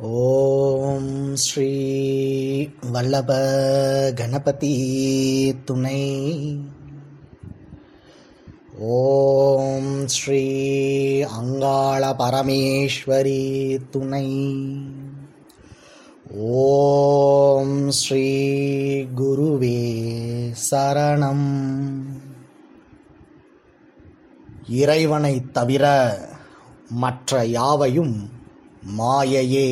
ஓம் ஸ்ரீ வல்லப கணபதி துணை ஓம் ஸ்ரீ அங்காள பரமேஸ்வரி துணை ஓம் ஸ்ரீ குருவே சரணம் இறைவனைத் தவிர மற்ற யாவையும் மாயையே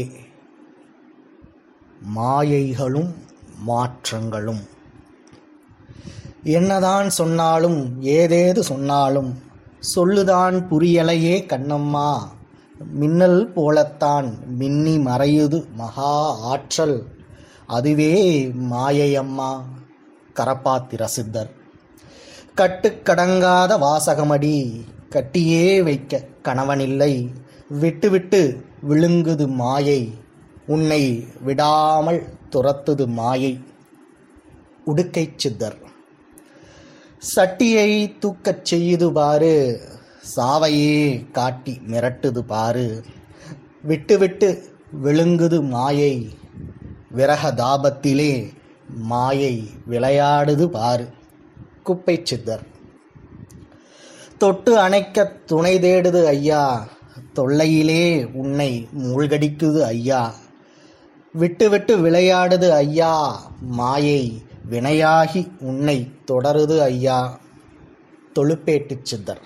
மாயைகளும் மாற்றங்களும் என்னதான் சொன்னாலும் ஏதேது சொன்னாலும் சொல்லுதான் புரியலையே கண்ணம்மா மின்னல் போலத்தான் மின்னி மறையுது மகா ஆற்றல் அதுவே மாயையம்மா கரப்பாத்திர சித்தர் கட்டுக்கடங்காத வாசகமடி கட்டியே வைக்க கணவனில்லை விட்டு விட்டு விழுங்குது மாயை உன்னை விடாமல் துரத்துது மாயை உடுக்கைச் சித்தர் சட்டியை தூக்கச் செய்யுது பாரு சாவையே காட்டி மிரட்டுது பாரு விட்டு விட்டு விழுங்குது மாயை விரக தாபத்திலே மாயை விளையாடுது பாரு குப்பைச் சித்தர் தொட்டு அணைக்க துணை தேடுது ஐயா தொல்லையிலே உன்னை மூழ்கடிக்குது ஐயா விட்டு விட்டு விளையாடுது ஐயா மாயை வினையாகி உன்னை தொடருது ஐயா தொழுப்பேட்டுச் சித்தர்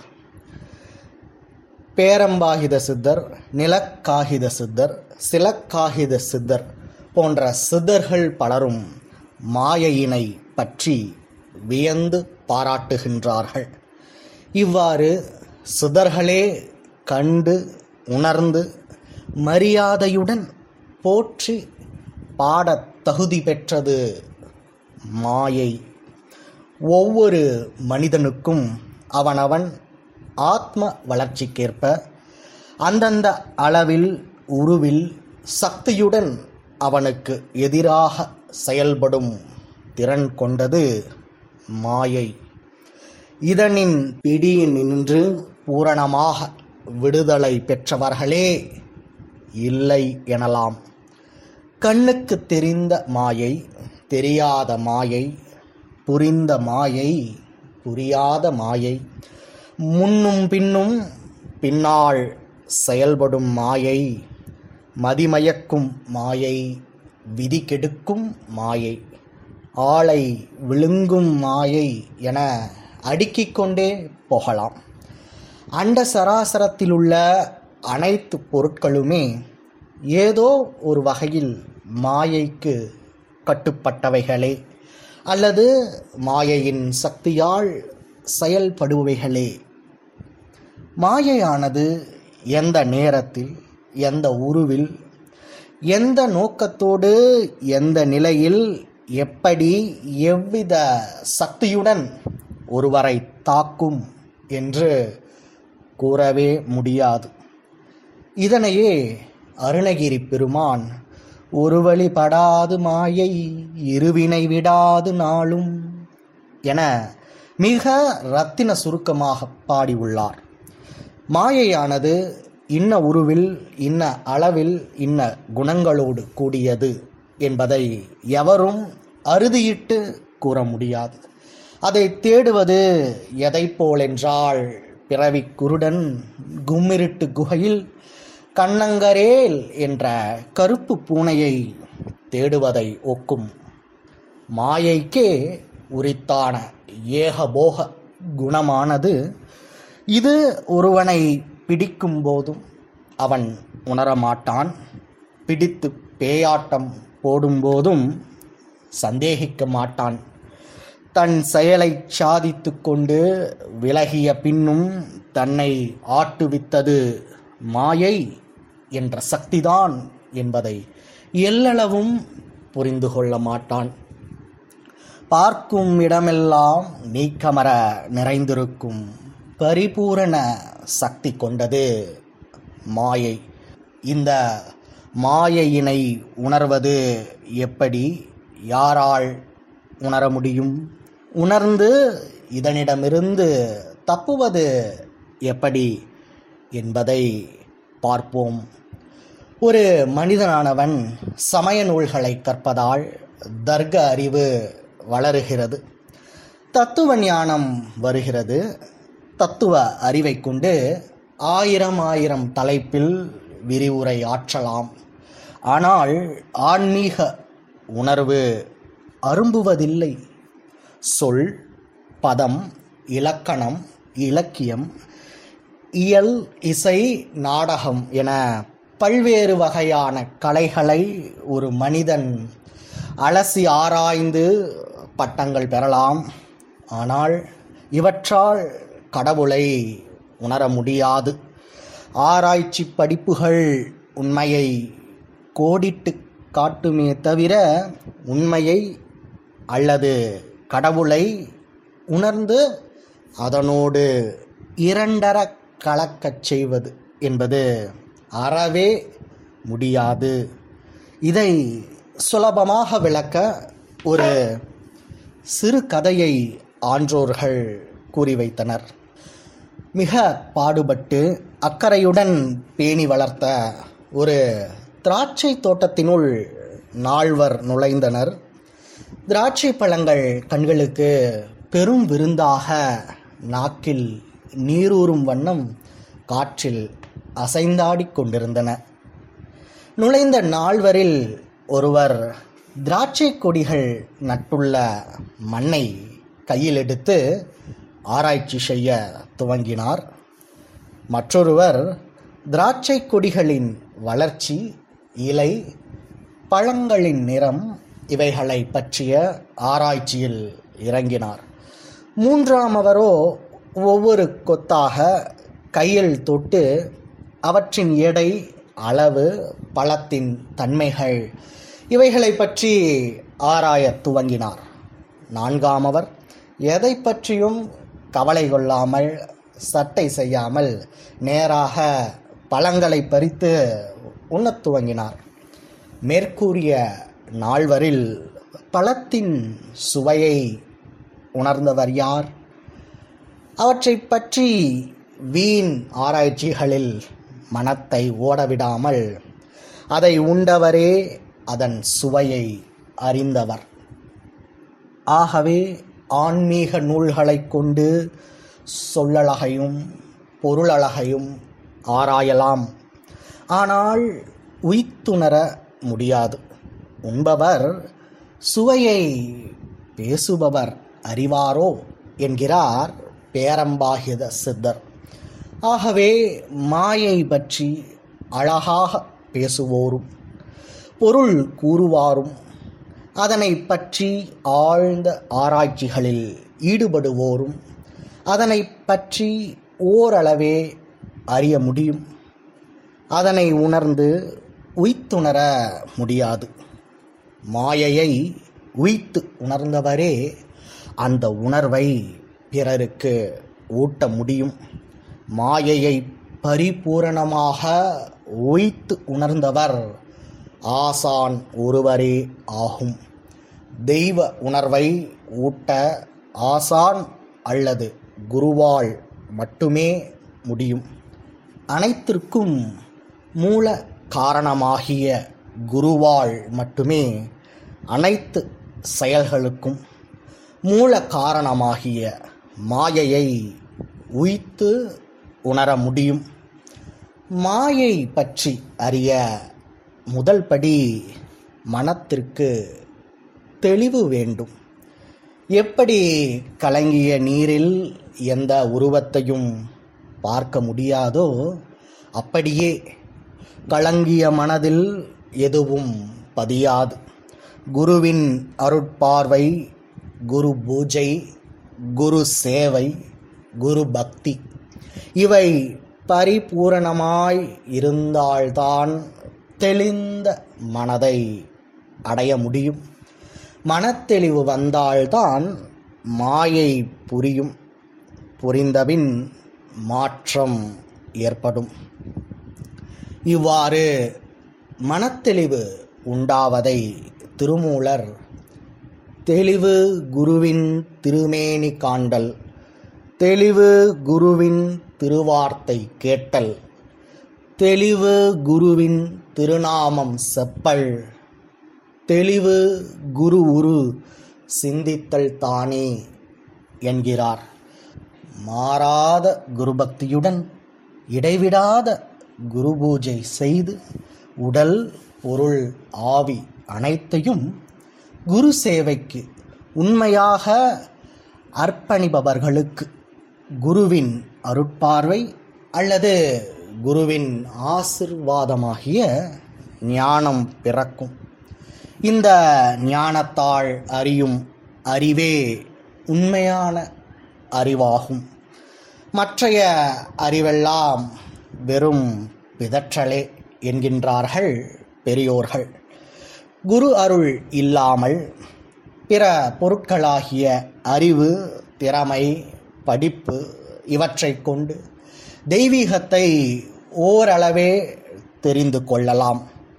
பேரம்பாகித சித்தர் நிலக்காகித சித்தர் சிலக்காகித சித்தர் போன்ற சித்தர்கள் பலரும் மாயையினை பற்றி வியந்து பாராட்டுகின்றார்கள் இவ்வாறு சிதர்களே கண்டு உணர்ந்து மரியாதையுடன் போற்றி பாடத் தகுதி பெற்றது மாயை ஒவ்வொரு மனிதனுக்கும் அவனவன் ஆத்ம வளர்ச்சிக்கேற்ப அந்தந்த அளவில் உருவில் சக்தியுடன் அவனுக்கு எதிராக செயல்படும் திறன் கொண்டது மாயை இதனின் பிடியினின்று பூரணமாக விடுதலை பெற்றவர்களே இல்லை எனலாம் கண்ணுக்கு தெரிந்த மாயை தெரியாத மாயை புரிந்த மாயை புரியாத மாயை முன்னும் பின்னும் பின்னால் செயல்படும் மாயை மதிமயக்கும் மாயை விதி கெடுக்கும் மாயை ஆளை விழுங்கும் மாயை என அடுக்கிக் கொண்டே போகலாம் அண்ட சராசரத்திலுள்ள அனைத்து பொருட்களுமே ஏதோ ஒரு வகையில் மாயைக்கு கட்டுப்பட்டவைகளே அல்லது மாயையின் சக்தியால் செயல்படுபவைகளே மாயையானது எந்த நேரத்தில் எந்த உருவில் எந்த நோக்கத்தோடு எந்த நிலையில் எப்படி எவ்வித சக்தியுடன் ஒருவரை தாக்கும் என்று கூறவே முடியாது இதனையே அருணகிரி பெருமான் ஒரு வழிபடாது மாயை இருவினை விடாது நாளும் என மிக ரத்தின சுருக்கமாக பாடியுள்ளார் மாயையானது இன்ன உருவில் இன்ன அளவில் இன்ன குணங்களோடு கூடியது என்பதை எவரும் அறுதியிட்டு கூற முடியாது அதை தேடுவது எதை போலென்றால் பிறவி குருடன் கும்மிருட்டு குகையில் கண்ணங்கரேல் என்ற கருப்பு பூனையை தேடுவதை ஒக்கும் மாயைக்கே உரித்தான ஏகபோக குணமானது இது ஒருவனை பிடிக்கும் போதும் அவன் உணரமாட்டான் பிடித்து பேயாட்டம் போடும்போதும் சந்தேகிக்க மாட்டான் தன் செயலை சாதித்து கொண்டு விலகிய பின்னும் தன்னை ஆட்டுவித்தது மாயை என்ற சக்திதான் என்பதை எல்லளவும் புரிந்து கொள்ள மாட்டான் பார்க்கும் இடமெல்லாம் நீக்கமர நிறைந்திருக்கும் பரிபூரண சக்தி கொண்டது மாயை இந்த மாயையினை உணர்வது எப்படி யாரால் உணர முடியும் உணர்ந்து இதனிடமிருந்து தப்புவது எப்படி என்பதை பார்ப்போம் ஒரு மனிதனானவன் சமய நூல்களை கற்பதால் தர்க்க அறிவு வளருகிறது தத்துவ ஞானம் வருகிறது தத்துவ அறிவை கொண்டு ஆயிரம் ஆயிரம் தலைப்பில் விரிவுரை ஆற்றலாம் ஆனால் ஆன்மீக உணர்வு அரும்புவதில்லை சொல் பதம் இலக்கணம் இலக்கியம் இயல் இசை நாடகம் என பல்வேறு வகையான கலைகளை ஒரு மனிதன் அலசி ஆராய்ந்து பட்டங்கள் பெறலாம் ஆனால் இவற்றால் கடவுளை உணர முடியாது ஆராய்ச்சி படிப்புகள் உண்மையை கோடிட்டு காட்டுமே தவிர உண்மையை அல்லது கடவுளை உணர்ந்து அதனோடு இரண்டர கலக்கச் செய்வது என்பது அறவே முடியாது இதை சுலபமாக விளக்க ஒரு சிறு கதையை ஆன்றோர்கள் கூறி வைத்தனர் மிக பாடுபட்டு அக்கறையுடன் பேணி வளர்த்த ஒரு திராட்சை தோட்டத்தினுள் நால்வர் நுழைந்தனர் திராட்சை பழங்கள் கண்களுக்கு பெரும் விருந்தாக நாக்கில் நீரூறும் வண்ணம் காற்றில் அசைந்தாடிக் கொண்டிருந்தன நுழைந்த நால்வரில் ஒருவர் திராட்சை கொடிகள் நட்டுள்ள மண்ணை கையில் எடுத்து ஆராய்ச்சி செய்ய துவங்கினார் மற்றொருவர் திராட்சை கொடிகளின் வளர்ச்சி இலை பழங்களின் நிறம் இவைகளை பற்றிய ஆராய்ச்சியில் இறங்கினார் மூன்றாமவரோ ஒவ்வொரு கொத்தாக கையில் தொட்டு அவற்றின் எடை அளவு பழத்தின் தன்மைகள் இவைகளை பற்றி ஆராயத் துவங்கினார் நான்காமவர் எதை பற்றியும் கவலை கொள்ளாமல் சட்டை செய்யாமல் நேராக பழங்களை பறித்து உண்ணத் துவங்கினார் மேற்கூறிய நால்வரில் பழத்தின் சுவையை உணர்ந்தவர் யார் அவற்றை பற்றி வீண் ஆராய்ச்சிகளில் மனத்தை ஓடவிடாமல் அதை உண்டவரே அதன் சுவையை அறிந்தவர் ஆகவே ஆன்மீக நூல்களைக் கொண்டு சொல்லழகையும் பொருளழகையும் ஆராயலாம் ஆனால் உய்த்துணர முடியாது உண்பவர் சுவையை பேசுபவர் அறிவாரோ என்கிறார் பேரம்பாகித சித்தர் ஆகவே மாயை பற்றி அழகாக பேசுவோரும் பொருள் கூறுவாரும் அதனை பற்றி ஆழ்ந்த ஆராய்ச்சிகளில் ஈடுபடுவோரும் அதனை பற்றி ஓரளவே அறிய முடியும் அதனை உணர்ந்து உய்த்துணர முடியாது மாயையை உய்த்து உணர்ந்தவரே அந்த உணர்வை பிறருக்கு ஊட்ட முடியும் மாயையை பரிபூரணமாக உய்த்து உணர்ந்தவர் ஆசான் ஒருவரே ஆகும் தெய்வ உணர்வை ஊட்ட ஆசான் அல்லது குருவால் மட்டுமே முடியும் அனைத்திற்கும் மூல காரணமாகிய குருவால் மட்டுமே அனைத்து செயல்களுக்கும் மூல காரணமாகிய மாயையை உய்த்து உணர முடியும் மாயை பற்றி அறிய முதல் படி மனத்திற்கு தெளிவு வேண்டும் எப்படி கலங்கிய நீரில் எந்த உருவத்தையும் பார்க்க முடியாதோ அப்படியே கலங்கிய மனதில் எதுவும் பதியாது குருவின் அருட்பார்வை குரு பூஜை குரு சேவை குரு பக்தி இவை பரிபூரணமாய் இருந்தால்தான் தெளிந்த மனதை அடைய முடியும் மனத்தெளிவு வந்தால்தான் மாயை புரியும் புரிந்தபின் மாற்றம் ஏற்படும் இவ்வாறு மனத்தெளிவு உண்டாவதை திருமூலர் தெளிவு குருவின் திருமேனி காண்டல் தெளிவு குருவின் திருவார்த்தை கேட்டல் தெளிவு குருவின் திருநாமம் செப்பல் தெளிவு குரு உரு சிந்தித்தல் தானே என்கிறார் மாறாத குருபக்தியுடன் இடைவிடாத குரு பூஜை செய்து உடல் பொருள் ஆவி அனைத்தையும் குரு சேவைக்கு உண்மையாக அர்ப்பணிப்பவர்களுக்கு குருவின் அருட்பார்வை அல்லது குருவின் ஆசிர்வாதமாகிய ஞானம் பிறக்கும் இந்த ஞானத்தால் அறியும் அறிவே உண்மையான அறிவாகும் மற்றைய அறிவெல்லாம் வெறும் பிதற்றலே என்கின்றார்கள் பெரியோர்கள் குரு அருள் இல்லாமல் பிற பொருட்களாகிய அறிவு திறமை படிப்பு இவற்றைக் கொண்டு தெய்வீகத்தை ஓரளவே தெரிந்து கொள்ளலாம்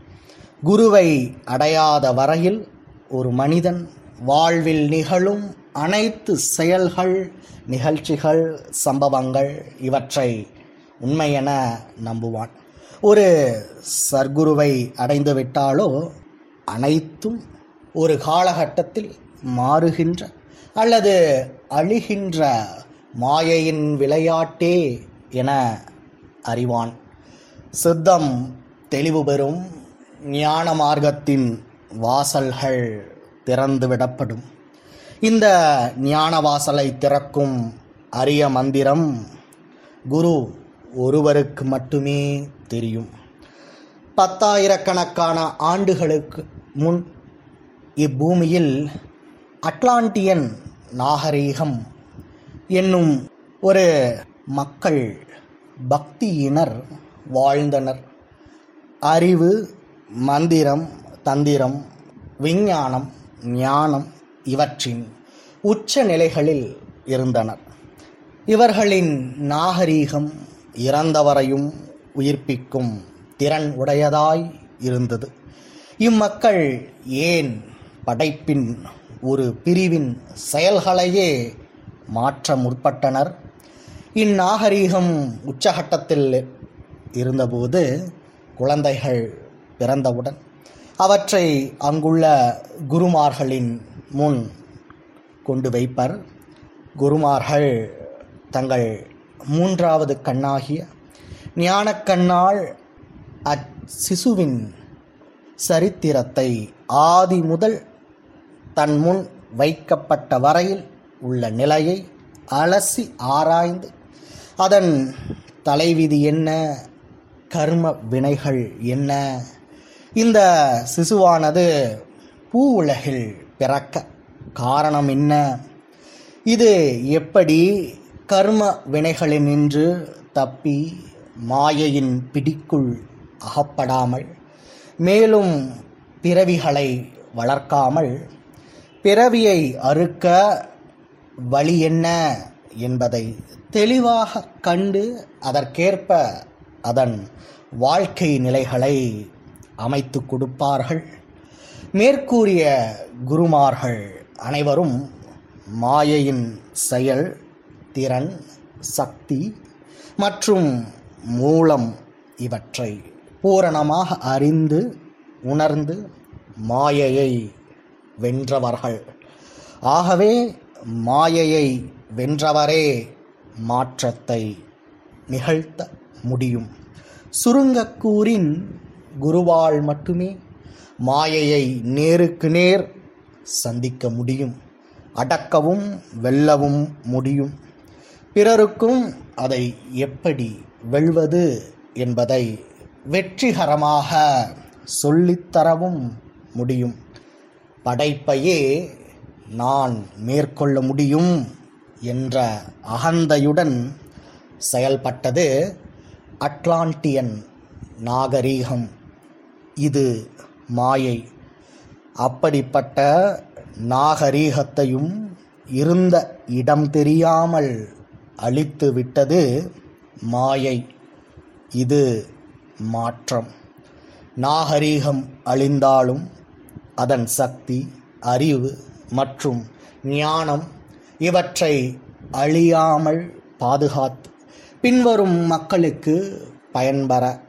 குருவை அடையாத வரையில் ஒரு மனிதன் வாழ்வில் நிகழும் அனைத்து செயல்கள் நிகழ்ச்சிகள் சம்பவங்கள் இவற்றை உண்மையென நம்புவான் ஒரு சர்க்குருவை அடைந்து விட்டாலோ அனைத்தும் ஒரு காலகட்டத்தில் மாறுகின்ற அல்லது அழிகின்ற மாயையின் விளையாட்டே என அறிவான் சித்தம் தெளிவு பெறும் ஞான மார்க்கத்தின் வாசல்கள் திறந்துவிடப்படும் இந்த ஞான வாசலை திறக்கும் அரிய மந்திரம் குரு ஒருவருக்கு மட்டுமே தெரியும் பத்தாயிரக்கணக்கான ஆண்டுகளுக்கு முன் இப்பூமியில் அட்லாண்டியன் நாகரீகம் என்னும் ஒரு மக்கள் பக்தியினர் வாழ்ந்தனர் அறிவு மந்திரம் தந்திரம் விஞ்ஞானம் ஞானம் இவற்றின் உச்ச நிலைகளில் இருந்தனர் இவர்களின் நாகரீகம் இறந்தவரையும் உயிர்ப்பிக்கும் திறன் உடையதாய் இருந்தது இம்மக்கள் ஏன் படைப்பின் ஒரு பிரிவின் செயல்களையே மாற்ற முற்பட்டனர் இந்நாகரீகம் உச்சகட்டத்தில் இருந்தபோது குழந்தைகள் பிறந்தவுடன் அவற்றை அங்குள்ள குருமார்களின் முன் கொண்டு வைப்பர் குருமார்கள் தங்கள் மூன்றாவது கண்ணாகிய ஞானக்கண்ணால் அச்சிசுவின் சரித்திரத்தை ஆதி முதல் தன் முன் வைக்கப்பட்ட வரையில் உள்ள நிலையை அலசி ஆராய்ந்து அதன் தலைவிதி என்ன கர்ம வினைகள் என்ன இந்த சிசுவானது பூ உலகில் பிறக்க காரணம் என்ன இது எப்படி கர்ம வினைகளினின்று தப்பி மாயையின் பிடிக்குள் அகப்படாமல் மேலும் பிறவிகளை வளர்க்காமல் பிறவியை அறுக்க வழி என்ன என்பதை தெளிவாக கண்டு அதற்கேற்ப அதன் வாழ்க்கை நிலைகளை அமைத்து கொடுப்பார்கள் மேற்கூறிய குருமார்கள் அனைவரும் மாயையின் செயல் திறன் சக்தி மற்றும் மூலம் இவற்றை பூரணமாக அறிந்து உணர்ந்து மாயையை வென்றவர்கள் ஆகவே மாயையை வென்றவரே மாற்றத்தை நிகழ்த்த முடியும் சுருங்கக்கூறின் குருவால் மட்டுமே மாயையை நேருக்கு நேர் சந்திக்க முடியும் அடக்கவும் வெல்லவும் முடியும் பிறருக்கும் அதை எப்படி வெல்வது என்பதை வெற்றிகரமாக சொல்லித்தரவும் முடியும் படைப்பையே நான் மேற்கொள்ள முடியும் என்ற அகந்தையுடன் செயல்பட்டது அட்லாண்டியன் நாகரீகம் இது மாயை அப்படிப்பட்ட நாகரீகத்தையும் இருந்த இடம் தெரியாமல் அழித்து விட்டது மாயை இது மாற்றம் நாகரீகம் அழிந்தாலும் அதன் சக்தி அறிவு மற்றும் ஞானம் இவற்றை அழியாமல் பாதுகாத்து பின்வரும் மக்களுக்கு பயன்பெற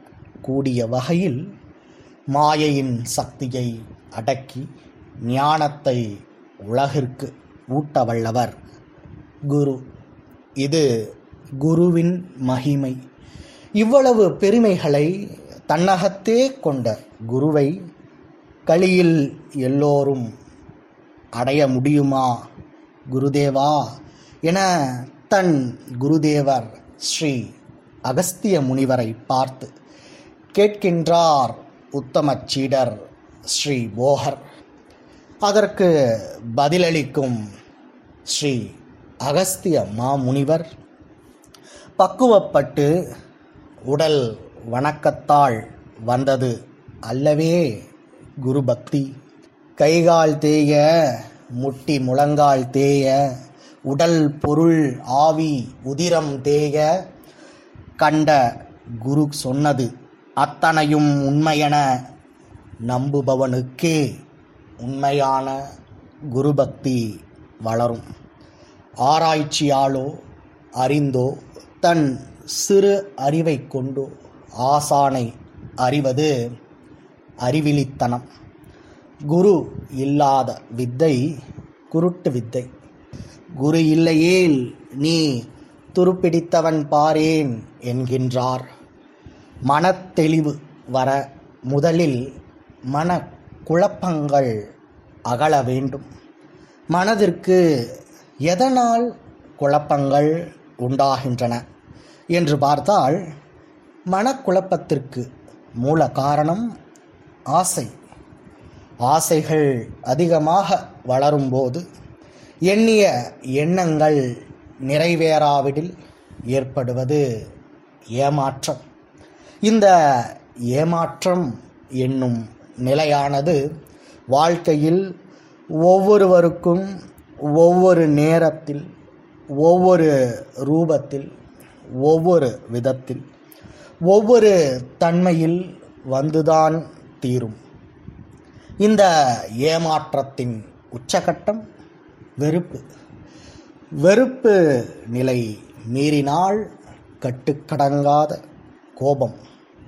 கூடிய வகையில் மாயையின் சக்தியை அடக்கி ஞானத்தை உலகிற்கு ஊட்ட வல்லவர் குரு இது குருவின் மகிமை இவ்வளவு பெருமைகளை தன்னகத்தே கொண்ட குருவை கலியில் எல்லோரும் அடைய முடியுமா குருதேவா என தன் குருதேவர் ஸ்ரீ அகஸ்திய முனிவரை பார்த்து கேட்கின்றார் உத்தமச் சீடர் ஸ்ரீ போகர் அதற்கு பதிலளிக்கும் ஸ்ரீ அகஸ்திய மாமுனிவர் பக்குவப்பட்டு உடல் வணக்கத்தால் வந்தது அல்லவே குரு பக்தி கைகால் தேய முட்டி முழங்கால் தேய உடல் பொருள் ஆவி உதிரம் தேய கண்ட குரு சொன்னது அத்தனையும் உண்மையென நம்புபவனுக்கே உண்மையான குரு பக்தி வளரும் ஆராய்ச்சியாலோ அறிந்தோ தன் சிறு அறிவை கொண்டு ஆசானை அறிவது அறிவிலித்தனம் குரு இல்லாத வித்தை குருட்டு வித்தை குரு இல்லையேல் நீ துருப்பிடித்தவன் பாரேன் என்கின்றார் மனத்தெளிவு வர முதலில் மன குழப்பங்கள் அகல வேண்டும் மனதிற்கு எதனால் குழப்பங்கள் உண்டாகின்றன என்று பார்த்தால் மனக்குழப்பத்திற்கு மூல காரணம் ஆசை ஆசைகள் அதிகமாக வளரும்போது எண்ணிய எண்ணங்கள் நிறைவேறாவிடில் ஏற்படுவது ஏமாற்றம் இந்த ஏமாற்றம் என்னும் நிலையானது வாழ்க்கையில் ஒவ்வொருவருக்கும் ஒவ்வொரு நேரத்தில் ஒவ்வொரு ரூபத்தில் ஒவ்வொரு விதத்தில் ஒவ்வொரு தன்மையில் வந்துதான் தீரும் இந்த ஏமாற்றத்தின் உச்சகட்டம் வெறுப்பு வெறுப்பு நிலை மீறினால் கட்டுக்கடங்காத கோபம்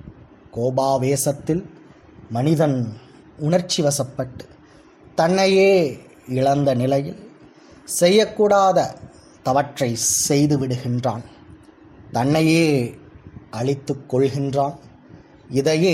கோபாவேசத்தில் மனிதன் உணர்ச்சி வசப்பட்டு தன்னையே இழந்த நிலையில் செய்யக்கூடாத தவற்றை செய்து விடுகின்றான் தன்னையே அழித்துக் கொள்கின்றான் இதையே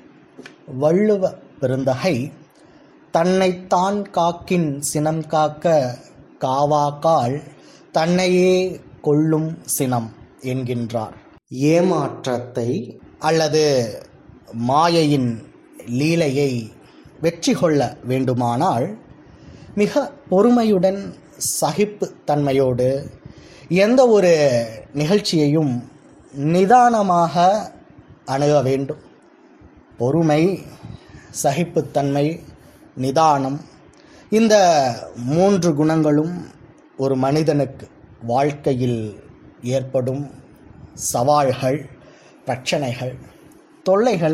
வள்ளுவ பெருந்தகை தன்னைத்தான் காக்கின் சினம் காக்க காவாக்கால் தன்னையே கொள்ளும் சினம் என்கின்றார் ஏமாற்றத்தை அல்லது மாயையின் லீலையை வெற்றி கொள்ள வேண்டுமானால் மிக பொறுமையுடன் சகிப்பு தன்மையோடு எந்த ஒரு நிகழ்ச்சியையும் நிதானமாக அணுக வேண்டும் பொறுமை சகிப்புத்தன்மை நிதானம் இந்த மூன்று குணங்களும் ஒரு மனிதனுக்கு வாழ்க்கையில் ஏற்படும் சவால்கள் பிரச்சனைகள் தொல்லைகள்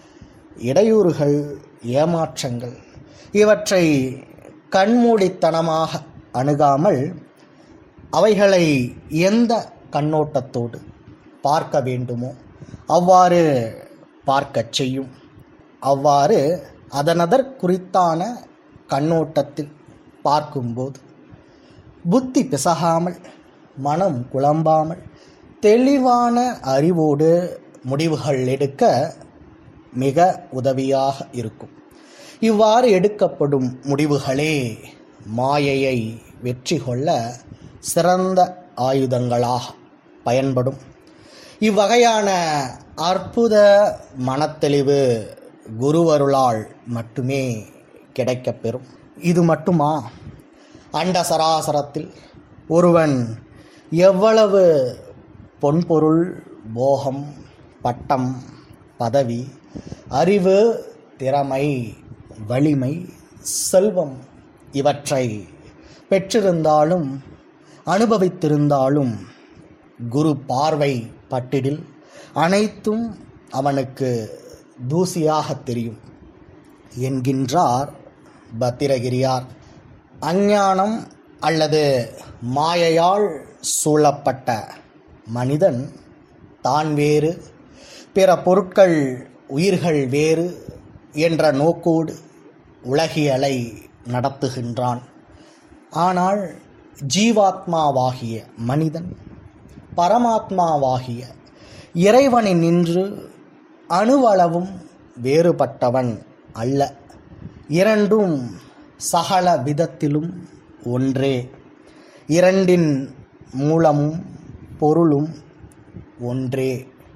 இடையூறுகள் ஏமாற்றங்கள் இவற்றை கண்மூடித்தனமாக அணுகாமல் அவைகளை எந்த கண்ணோட்டத்தோடு பார்க்க வேண்டுமோ அவ்வாறு பார்க்கச் செய்யும் அவ்வாறு அதனதற் குறித்தான கண்ணோட்டத்தில் பார்க்கும்போது புத்தி பிசகாமல் மனம் குழம்பாமல் தெளிவான அறிவோடு முடிவுகள் எடுக்க மிக உதவியாக இருக்கும் இவ்வாறு எடுக்கப்படும் முடிவுகளே மாயையை வெற்றி கொள்ள சிறந்த ஆயுதங்களாக பயன்படும் இவ்வகையான அற்புத மனத்தெளிவு குருவருளால் மட்டுமே கிடைக்கப்பெறும் இது மட்டுமா அண்ட சராசரத்தில் ஒருவன் எவ்வளவு பொன்பொருள் போகம் பட்டம் பதவி அறிவு திறமை வலிமை செல்வம் இவற்றை பெற்றிருந்தாலும் அனுபவித்திருந்தாலும் குரு பார்வை பட்டிடில் அனைத்தும் அவனுக்கு தூசியாக தெரியும் என்கின்றார் பத்திரகிரியார் அஞ்ஞானம் அல்லது மாயையால் சூழப்பட்ட மனிதன் தான் வேறு பிற பொருட்கள் உயிர்கள் வேறு என்ற நோக்கோடு உலகியலை நடத்துகின்றான் ஆனால் ஜீவாத்மாவாகிய மனிதன் பரமாத்மாவாகிய இறைவனின் நின்று அணுவளவும் வேறுபட்டவன் அல்ல இரண்டும் சகல விதத்திலும் ஒன்றே இரண்டின் மூலமும் பொருளும் ஒன்றே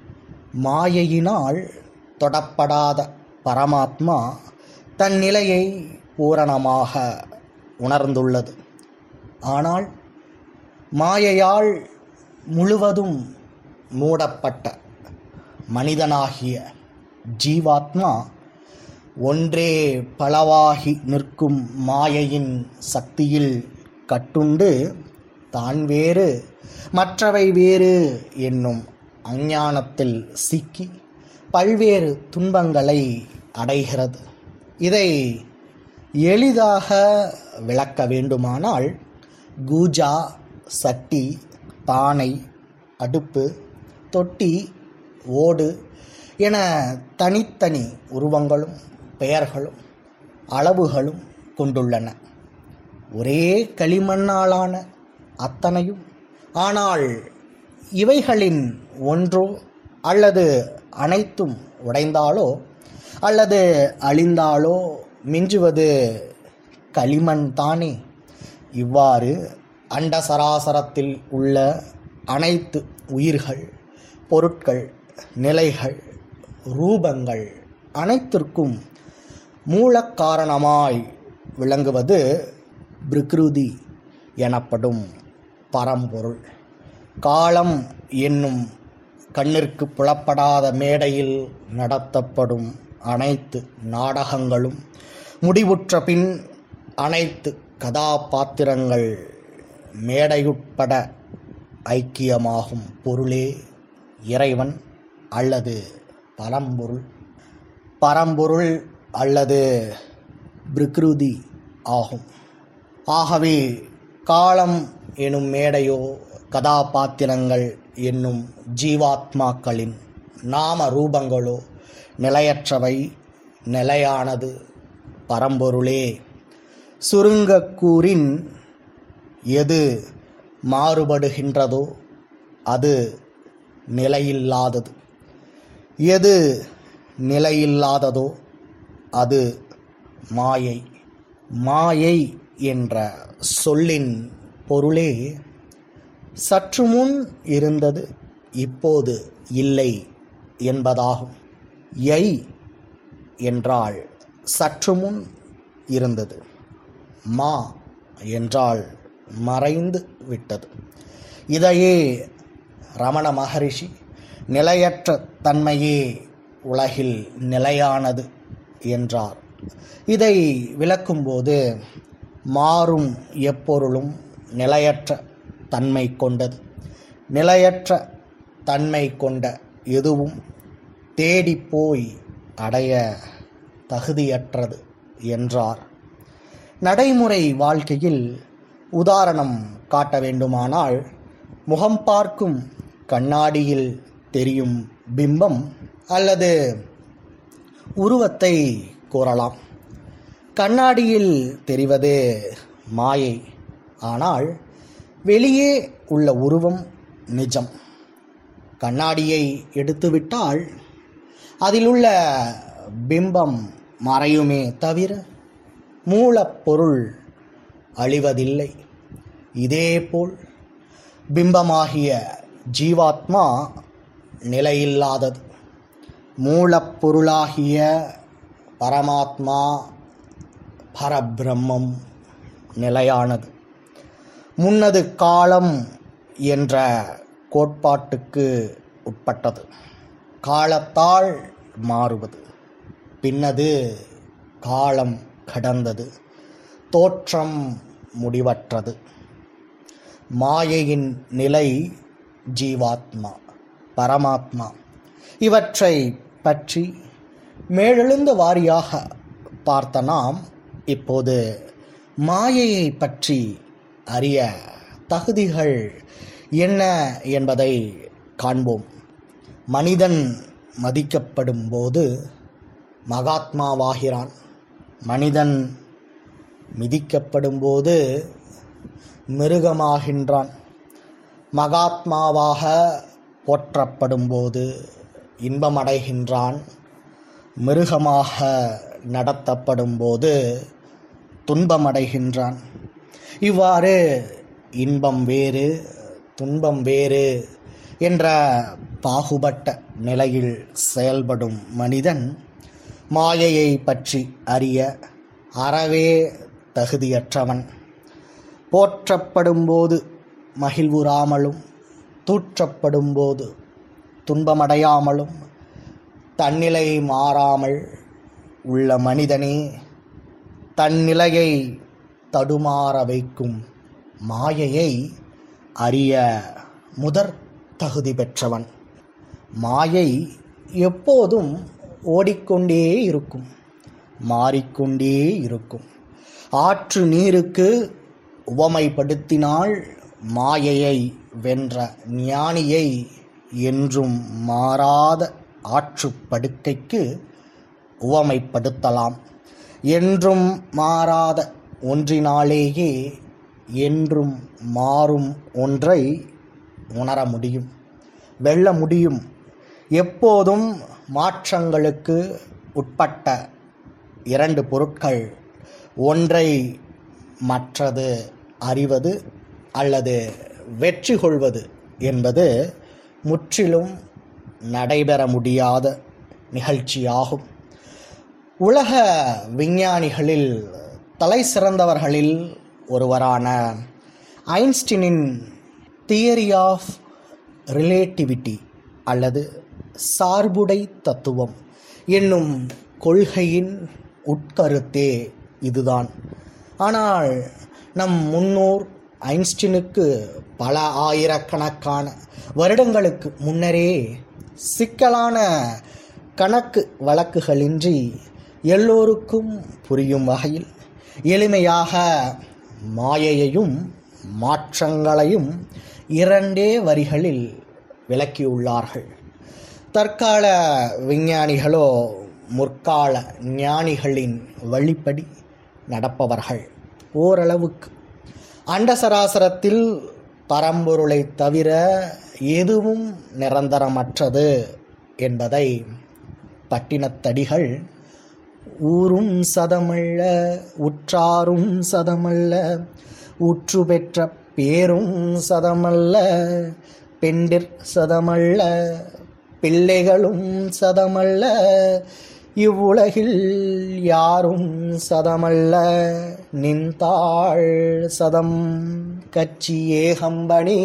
மாயையினால் தொடப்படாத பரமாத்மா தன் நிலையை பூரணமாக உணர்ந்துள்ளது ஆனால் மாயையால் முழுவதும் மூடப்பட்ட மனிதனாகிய ஜீவாத்மா ஒன்றே பலவாகி நிற்கும் மாயையின் சக்தியில் கட்டுண்டு தான் வேறு மற்றவை வேறு என்னும் அஞ்ஞானத்தில் சிக்கி பல்வேறு துன்பங்களை அடைகிறது இதை எளிதாக விளக்க வேண்டுமானால் கூஜா சட்டி பானை அடுப்பு தொட்டி ஓடு என தனித்தனி உருவங்களும் பெயர்களும் அளவுகளும் கொண்டுள்ளன ஒரே களிமண்ணாலான அத்தனையும் ஆனால் இவைகளின் ஒன்றோ அல்லது அனைத்தும் உடைந்தாலோ அல்லது அழிந்தாலோ மிஞ்சுவது களிமண் தானே இவ்வாறு அண்ட சராசரத்தில் உள்ள அனைத்து உயிர்கள் பொருட்கள் நிலைகள் ரூபங்கள் அனைத்திற்கும் மூலக்காரணமாய் விளங்குவது பிரகிருதி எனப்படும் பரம்பொருள் காலம் என்னும் கண்ணிற்கு புலப்படாத மேடையில் நடத்தப்படும் அனைத்து நாடகங்களும் முடிவுற்ற பின் அனைத்து கதாபாத்திரங்கள் மேடையுட்பட ஐக்கியமாகும் பொருளே இறைவன் அல்லது பரம்பொருள் பரம்பொருள் அல்லது பிரகிருதி ஆகும் ஆகவே காலம் எனும் மேடையோ கதாபாத்திரங்கள் என்னும் ஜீவாத்மாக்களின் நாம ரூபங்களோ நிலையற்றவை நிலையானது பரம்பொருளே சுருங்கக்கூறின் எது மாறுபடுகின்றதோ அது நிலையில்லாதது எது நிலையில்லாததோ அது மாயை மாயை என்ற சொல்லின் பொருளே சற்று முன் இருந்தது இப்போது இல்லை என்பதாகும் யை என்றால் சற்று முன் இருந்தது மா என்றால் மறைந்து விட்டது இதையே ரமண மகரிஷி நிலையற்ற தன்மையே உலகில் நிலையானது என்றார் இதை விளக்கும்போது மாறும் எப்பொருளும் நிலையற்ற தன்மை கொண்டது நிலையற்ற தன்மை கொண்ட எதுவும் தேடிப் போய் அடைய தகுதியற்றது என்றார் நடைமுறை வாழ்க்கையில் உதாரணம் காட்ட வேண்டுமானால் முகம் பார்க்கும் கண்ணாடியில் தெரியும் பிம்பம் அல்லது உருவத்தை கூறலாம் கண்ணாடியில் தெரிவது மாயை ஆனால் வெளியே உள்ள உருவம் நிஜம் கண்ணாடியை எடுத்துவிட்டால் அதிலுள்ள பிம்பம் மறையுமே தவிர மூலப்பொருள் அழிவதில்லை இதேபோல் பிம்பமாகிய ஜீவாத்மா நிலையில்லாதது மூலப்பொருளாகிய பரமாத்மா பரபிரம்மம் நிலையானது முன்னது காலம் என்ற கோட்பாட்டுக்கு உட்பட்டது காலத்தால் மாறுவது பின்னது காலம் கடந்தது தோற்றம் முடிவற்றது மாயையின் நிலை ஜீவாத்மா பரமாத்மா இவற்றை பற்றி மேலெழுந்த வாரியாக பார்த்த நாம் இப்போது மாயையை பற்றி அறிய தகுதிகள் என்ன என்பதை காண்போம் மனிதன் மதிக்கப்படும் போது மகாத்மாவாகிறான் மனிதன் மிதிக்கப்படும் போது மிருகமாகின்றான் மகாத்மாவாக போற்றப்படும் போது இன்பமடைகின்றான் மிருகமாக நடத்தப்படும் போது துன்பமடைகின்றான் இவ்வாறு இன்பம் வேறு துன்பம் வேறு என்ற பாகுபட்ட நிலையில் செயல்படும் மனிதன் மாயையை பற்றி அறிய அறவே தகுதியற்றவன் போற்றப்படும்போது மகிழ்வுறாமலும் தூற்றப்படும்போது துன்பமடையாமலும் தன்னிலை மாறாமல் உள்ள மனிதனே தன்னிலையை தடுமாற வைக்கும் மாயையை அறிய முதற் தகுதி பெற்றவன் மாயை எப்போதும் ஓடிக்கொண்டே இருக்கும் மாறிக்கொண்டே இருக்கும் ஆற்று நீருக்கு உவமைப்படுத்தினால் மாயையை வென்ற ஞானியை என்றும் மாறாத ஆற்றுப் படுக்கைக்கு உவமைப்படுத்தலாம் என்றும் மாறாத ஒன்றினாலேயே என்றும் மாறும் ஒன்றை உணர முடியும் வெல்ல முடியும் எப்போதும் மாற்றங்களுக்கு உட்பட்ட இரண்டு பொருட்கள் ஒன்றை மற்றது அறிவது அல்லது வெற்றி கொள்வது என்பது முற்றிலும் நடைபெற முடியாத நிகழ்ச்சியாகும் உலக விஞ்ஞானிகளில் தலை சிறந்தவர்களில் ஒருவரான ஐன்ஸ்டீனின் தியரி ஆஃப் ரிலேட்டிவிட்டி அல்லது சார்புடை தத்துவம் என்னும் கொள்கையின் உட்கருத்தே இதுதான் ஆனால் நம் முன்னோர் ஐன்ஸ்டீனுக்கு பல ஆயிரக்கணக்கான வருடங்களுக்கு முன்னரே சிக்கலான கணக்கு வழக்குகளின்றி எல்லோருக்கும் புரியும் வகையில் எளிமையாக மாயையையும் மாற்றங்களையும் இரண்டே வரிகளில் விளக்கியுள்ளார்கள் தற்கால விஞ்ஞானிகளோ முற்கால ஞானிகளின் வழிப்படி நடப்பவர்கள் ஓரளவுக்கு அண்டசராசரத்தில் பரம்பொருளை தவிர எதுவும் நிரந்தரமற்றது என்பதை பட்டினத்தடிகள் ஊரும் சதமல்ல உற்றாரும் சதமல்ல உற்று பெற்ற பேரும் சதமல்ல பெண்டிற் சதமல்ல பிள்ளைகளும் சதமல்ல இவ்வுலகில் யாரும் சதமல்ல நின்றாள் சதம் கட்சி ஏகம்பனே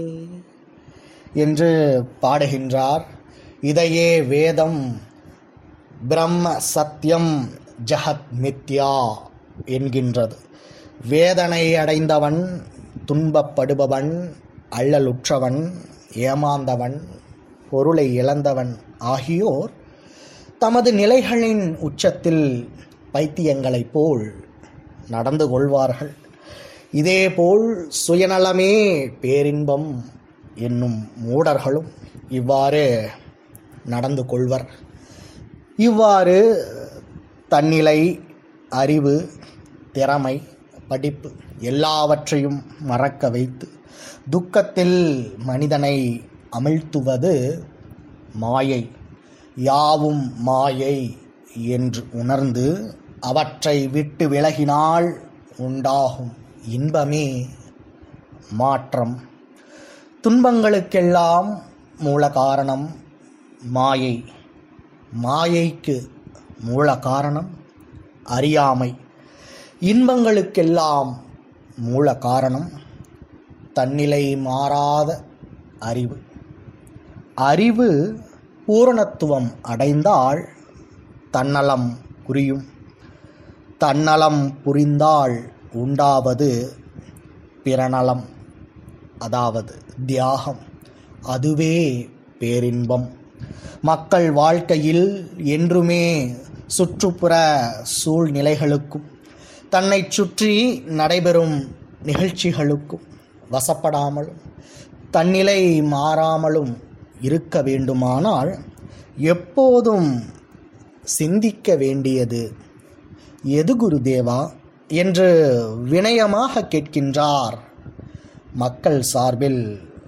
என்று பாடுகின்றார் இதையே வேதம் பிரம்ம சத்தியம் ஜஹத் மித்யா என்கின்றது வேதனை அடைந்தவன் துன்பப்படுபவன் அல்லலுற்றவன் ஏமாந்தவன் பொருளை இழந்தவன் ஆகியோர் தமது நிலைகளின் உச்சத்தில் பைத்தியங்களைப் போல் நடந்து கொள்வார்கள் இதேபோல் சுயநலமே பேரின்பம் என்னும் மூடர்களும் இவ்வாறு நடந்து கொள்வர் இவ்வாறு தன்னிலை அறிவு திறமை படிப்பு எல்லாவற்றையும் மறக்க வைத்து துக்கத்தில் மனிதனை அமிழ்த்துவது மாயை யாவும் மாயை என்று உணர்ந்து அவற்றை விட்டு விலகினால் உண்டாகும் இன்பமே மாற்றம் துன்பங்களுக்கெல்லாம் மூல காரணம் மாயை மாயைக்கு மூல காரணம் அறியாமை இன்பங்களுக்கெல்லாம் மூல காரணம் தன்னிலை மாறாத அறிவு அறிவு பூரணத்துவம் அடைந்தால் தன்னலம் புரியும் தன்னலம் புரிந்தால் உண்டாவது பிறநலம் அதாவது தியாகம் அதுவே பேரின்பம் மக்கள் வாழ்க்கையில் என்றுமே சுற்றுப்புற சூழ்நிலைகளுக்கும் தன்னை சுற்றி நடைபெறும் நிகழ்ச்சிகளுக்கும் வசப்படாமலும் தன்னிலை மாறாமலும் இருக்க வேண்டுமானால் எப்போதும் சிந்திக்க வேண்டியது எது குருதேவா என்று வினயமாக கேட்கின்றார் மக்கள் சார்பில்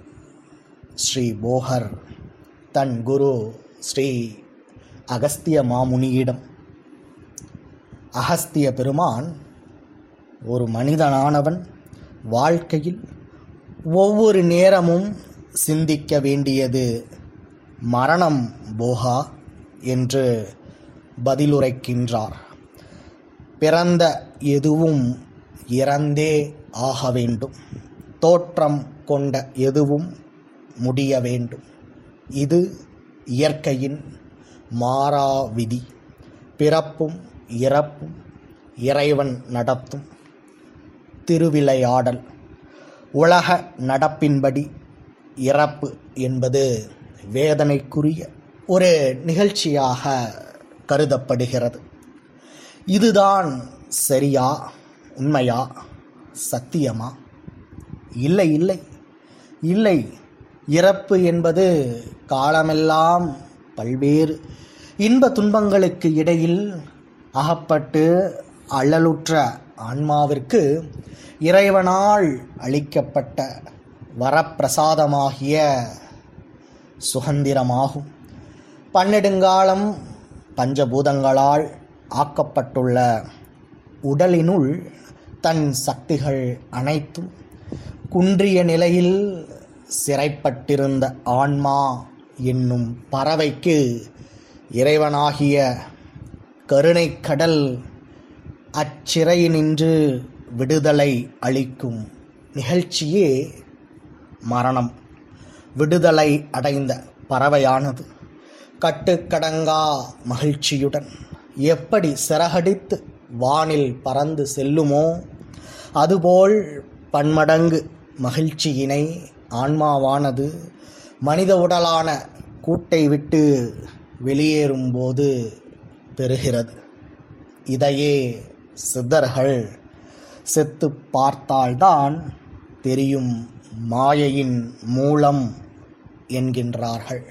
ஸ்ரீ போகர் தன் குரு ஸ்ரீ அகஸ்திய மாமுனியிடம் அகஸ்திய பெருமான் ஒரு மனிதனானவன் வாழ்க்கையில் ஒவ்வொரு நேரமும் சிந்திக்க வேண்டியது மரணம் போகா என்று பதிலுரைக்கின்றார் பிறந்த எதுவும் இறந்தே ஆக வேண்டும் தோற்றம் கொண்ட எதுவும் முடிய வேண்டும் இது இயற்கையின் மாறா விதி பிறப்பும் இறப்பும் இறைவன் நடத்தும் திருவிளையாடல் உலக நடப்பின்படி இறப்பு என்பது வேதனைக்குரிய ஒரு நிகழ்ச்சியாக கருதப்படுகிறது இதுதான் சரியா உண்மையா சத்தியமா இல்லை இல்லை இல்லை இறப்பு என்பது காலமெல்லாம் பல்வேறு இன்ப துன்பங்களுக்கு இடையில் அகப்பட்டு அல்லலுற்ற ஆன்மாவிற்கு இறைவனால் அளிக்கப்பட்ட வரப்பிரசாதமாகிய சுதந்திரமாகும் பன்னெடுங்காலம் பஞ்சபூதங்களால் ஆக்கப்பட்டுள்ள உடலினுள் தன் சக்திகள் அனைத்தும் குன்றிய நிலையில் சிறைப்பட்டிருந்த ஆன்மா என்னும் பறவைக்கு இறைவனாகிய கருணைக்கடல் அச்சிறையினின்று விடுதலை அளிக்கும் நிகழ்ச்சியே மரணம் விடுதலை அடைந்த பறவையானது கட்டுக்கடங்கா மகிழ்ச்சியுடன் எப்படி சிறகடித்து வானில் பறந்து செல்லுமோ அதுபோல் பன்மடங்கு மகிழ்ச்சியினை ஆன்மாவானது மனித உடலான கூட்டை விட்டு வெளியேறும்போது பெறுகிறது இதையே சித்தர்கள் செத்து பார்த்தால்தான் தெரியும் மாயையின் மூலம் என்கின்றார்கள்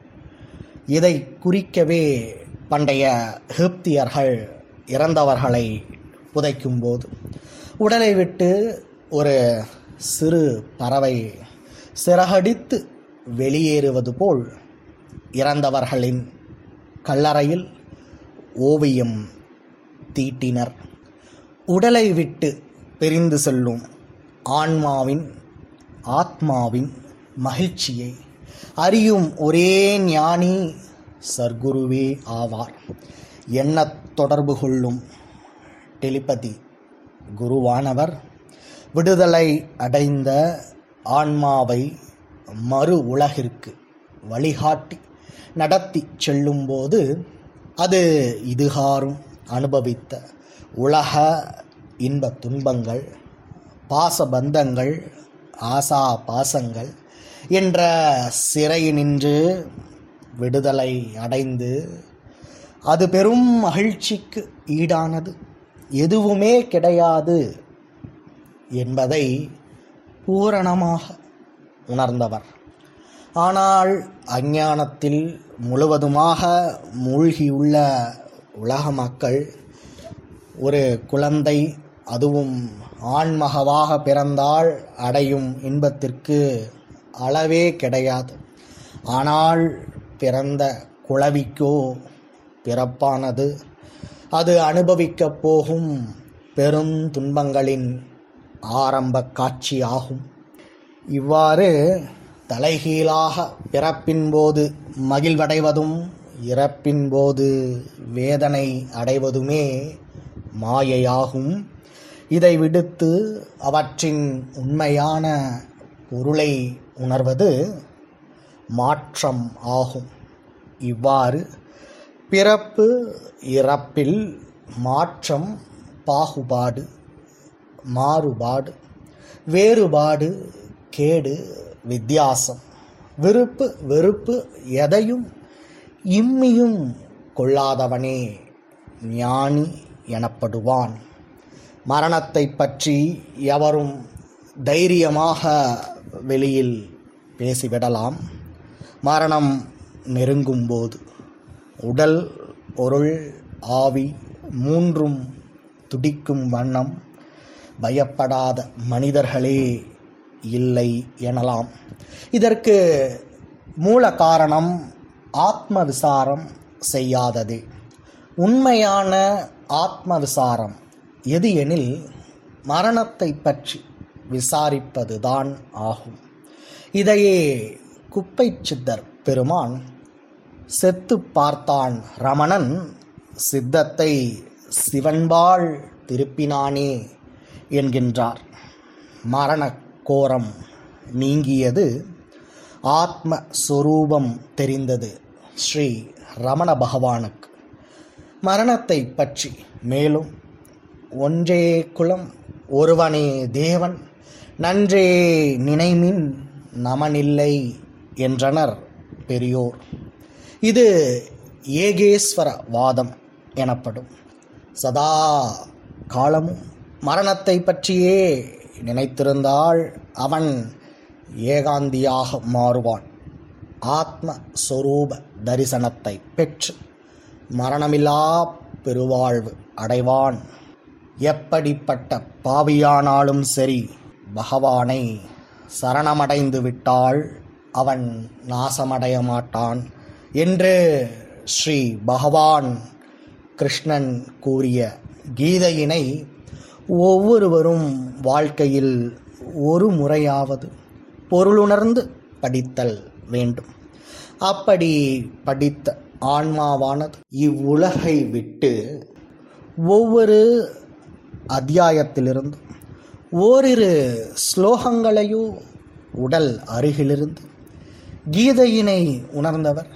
இதை குறிக்கவே பண்டைய எகிப்தியர்கள் இறந்தவர்களை புதைக்கும்போது உடலை விட்டு ஒரு சிறு பறவை சிறகடித்து வெளியேறுவது போல் இறந்தவர்களின் கல்லறையில் ஓவியம் தீட்டினர் உடலை விட்டு பிரிந்து செல்லும் ஆன்மாவின் ஆத்மாவின் மகிழ்ச்சியை அறியும் ஒரே ஞானி சர்க்குருவே ஆவார் எண்ணத் தொடர்பு கொள்ளும் டெலிபதி குருவானவர் விடுதலை அடைந்த ஆன்மாவை மறு உலகிற்கு வழிகாட்டி நடத்தி செல்லும்போது அது இதுகாரும் அனுபவித்த உலக இன்ப துன்பங்கள் பாசபந்தங்கள் ஆசா பாசங்கள் என்ற சிறையினின்று விடுதலை அடைந்து அது பெரும் மகிழ்ச்சிக்கு ஈடானது எதுவுமே கிடையாது என்பதை பூரணமாக உணர்ந்தவர் ஆனால் அஞ்ஞானத்தில் முழுவதுமாக மூழ்கியுள்ள உலக மக்கள் ஒரு குழந்தை அதுவும் ஆண்மகவாக பிறந்தால் அடையும் இன்பத்திற்கு அளவே கிடையாது ஆனால் பிறந்த குளவிக்கோ பிறப்பானது அது அனுபவிக்கப் போகும் பெரும் துன்பங்களின் ஆரம்ப காட்சியாகும் இவ்வாறு தலைகீழாக பிறப்பின் போது மகிழ்வடைவதும் இறப்பின் போது வேதனை அடைவதுமே மாயையாகும் இதை விடுத்து அவற்றின் உண்மையான பொருளை உணர்வது மாற்றம் ஆகும் இவ்வாறு பிறப்பு இறப்பில் மாற்றம் பாகுபாடு மாறுபாடு வேறுபாடு கேடு வித்தியாசம் விருப்பு வெறுப்பு எதையும் இம்மியும் கொள்ளாதவனே ஞானி எனப்படுவான் மரணத்தை பற்றி எவரும் தைரியமாக வெளியில் பேசிவிடலாம் மரணம் நெருங்கும்போது உடல் பொருள் ஆவி மூன்றும் துடிக்கும் வண்ணம் பயப்படாத மனிதர்களே இல்லை எனலாம் இதற்கு மூல காரணம் ஆத்ம விசாரம் செய்யாததே உண்மையான ஆத்ம விசாரம் எது எனில் மரணத்தை பற்றி விசாரிப்பதுதான் ஆகும் இதையே குப்பை சித்தர் பெருமான் செத்து பார்த்தான் ரமணன் சித்தத்தை சிவன்பால் திருப்பினானே என்கின்றார் மரண கோரம் நீங்கியது ஆத்ம சொரூபம் தெரிந்தது ஸ்ரீ ரமண பகவானுக்கு மரணத்தை பற்றி மேலும் ஒன்றே குலம் ஒருவனே தேவன் நன்றே நினைமின் நமனில்லை என்றனர் பெரியோர் இது ஏகேஸ்வர வாதம் எனப்படும் சதா காலமும் மரணத்தை பற்றியே நினைத்திருந்தால் அவன் ஏகாந்தியாக மாறுவான் ஆத்ம சொரூப தரிசனத்தை பெற்று மரணமில்லா பெருவாழ்வு அடைவான் எப்படிப்பட்ட பாவியானாலும் சரி பகவானை சரணமடைந்து விட்டால் அவன் நாசமடைய மாட்டான் என்று ஸ்ரீ பகவான் கிருஷ்ணன் கூறிய கீதையினை ஒவ்வொருவரும் வாழ்க்கையில் ஒரு முறையாவது பொருளுணர்ந்து படித்தல் வேண்டும் அப்படி படித்த ஆன்மாவானது இவ்வுலகை விட்டு ஒவ்வொரு அத்தியாயத்திலிருந்து ஓரிரு ஸ்லோகங்களையோ உடல் அருகிலிருந்து கீதையினை உணர்ந்தவர்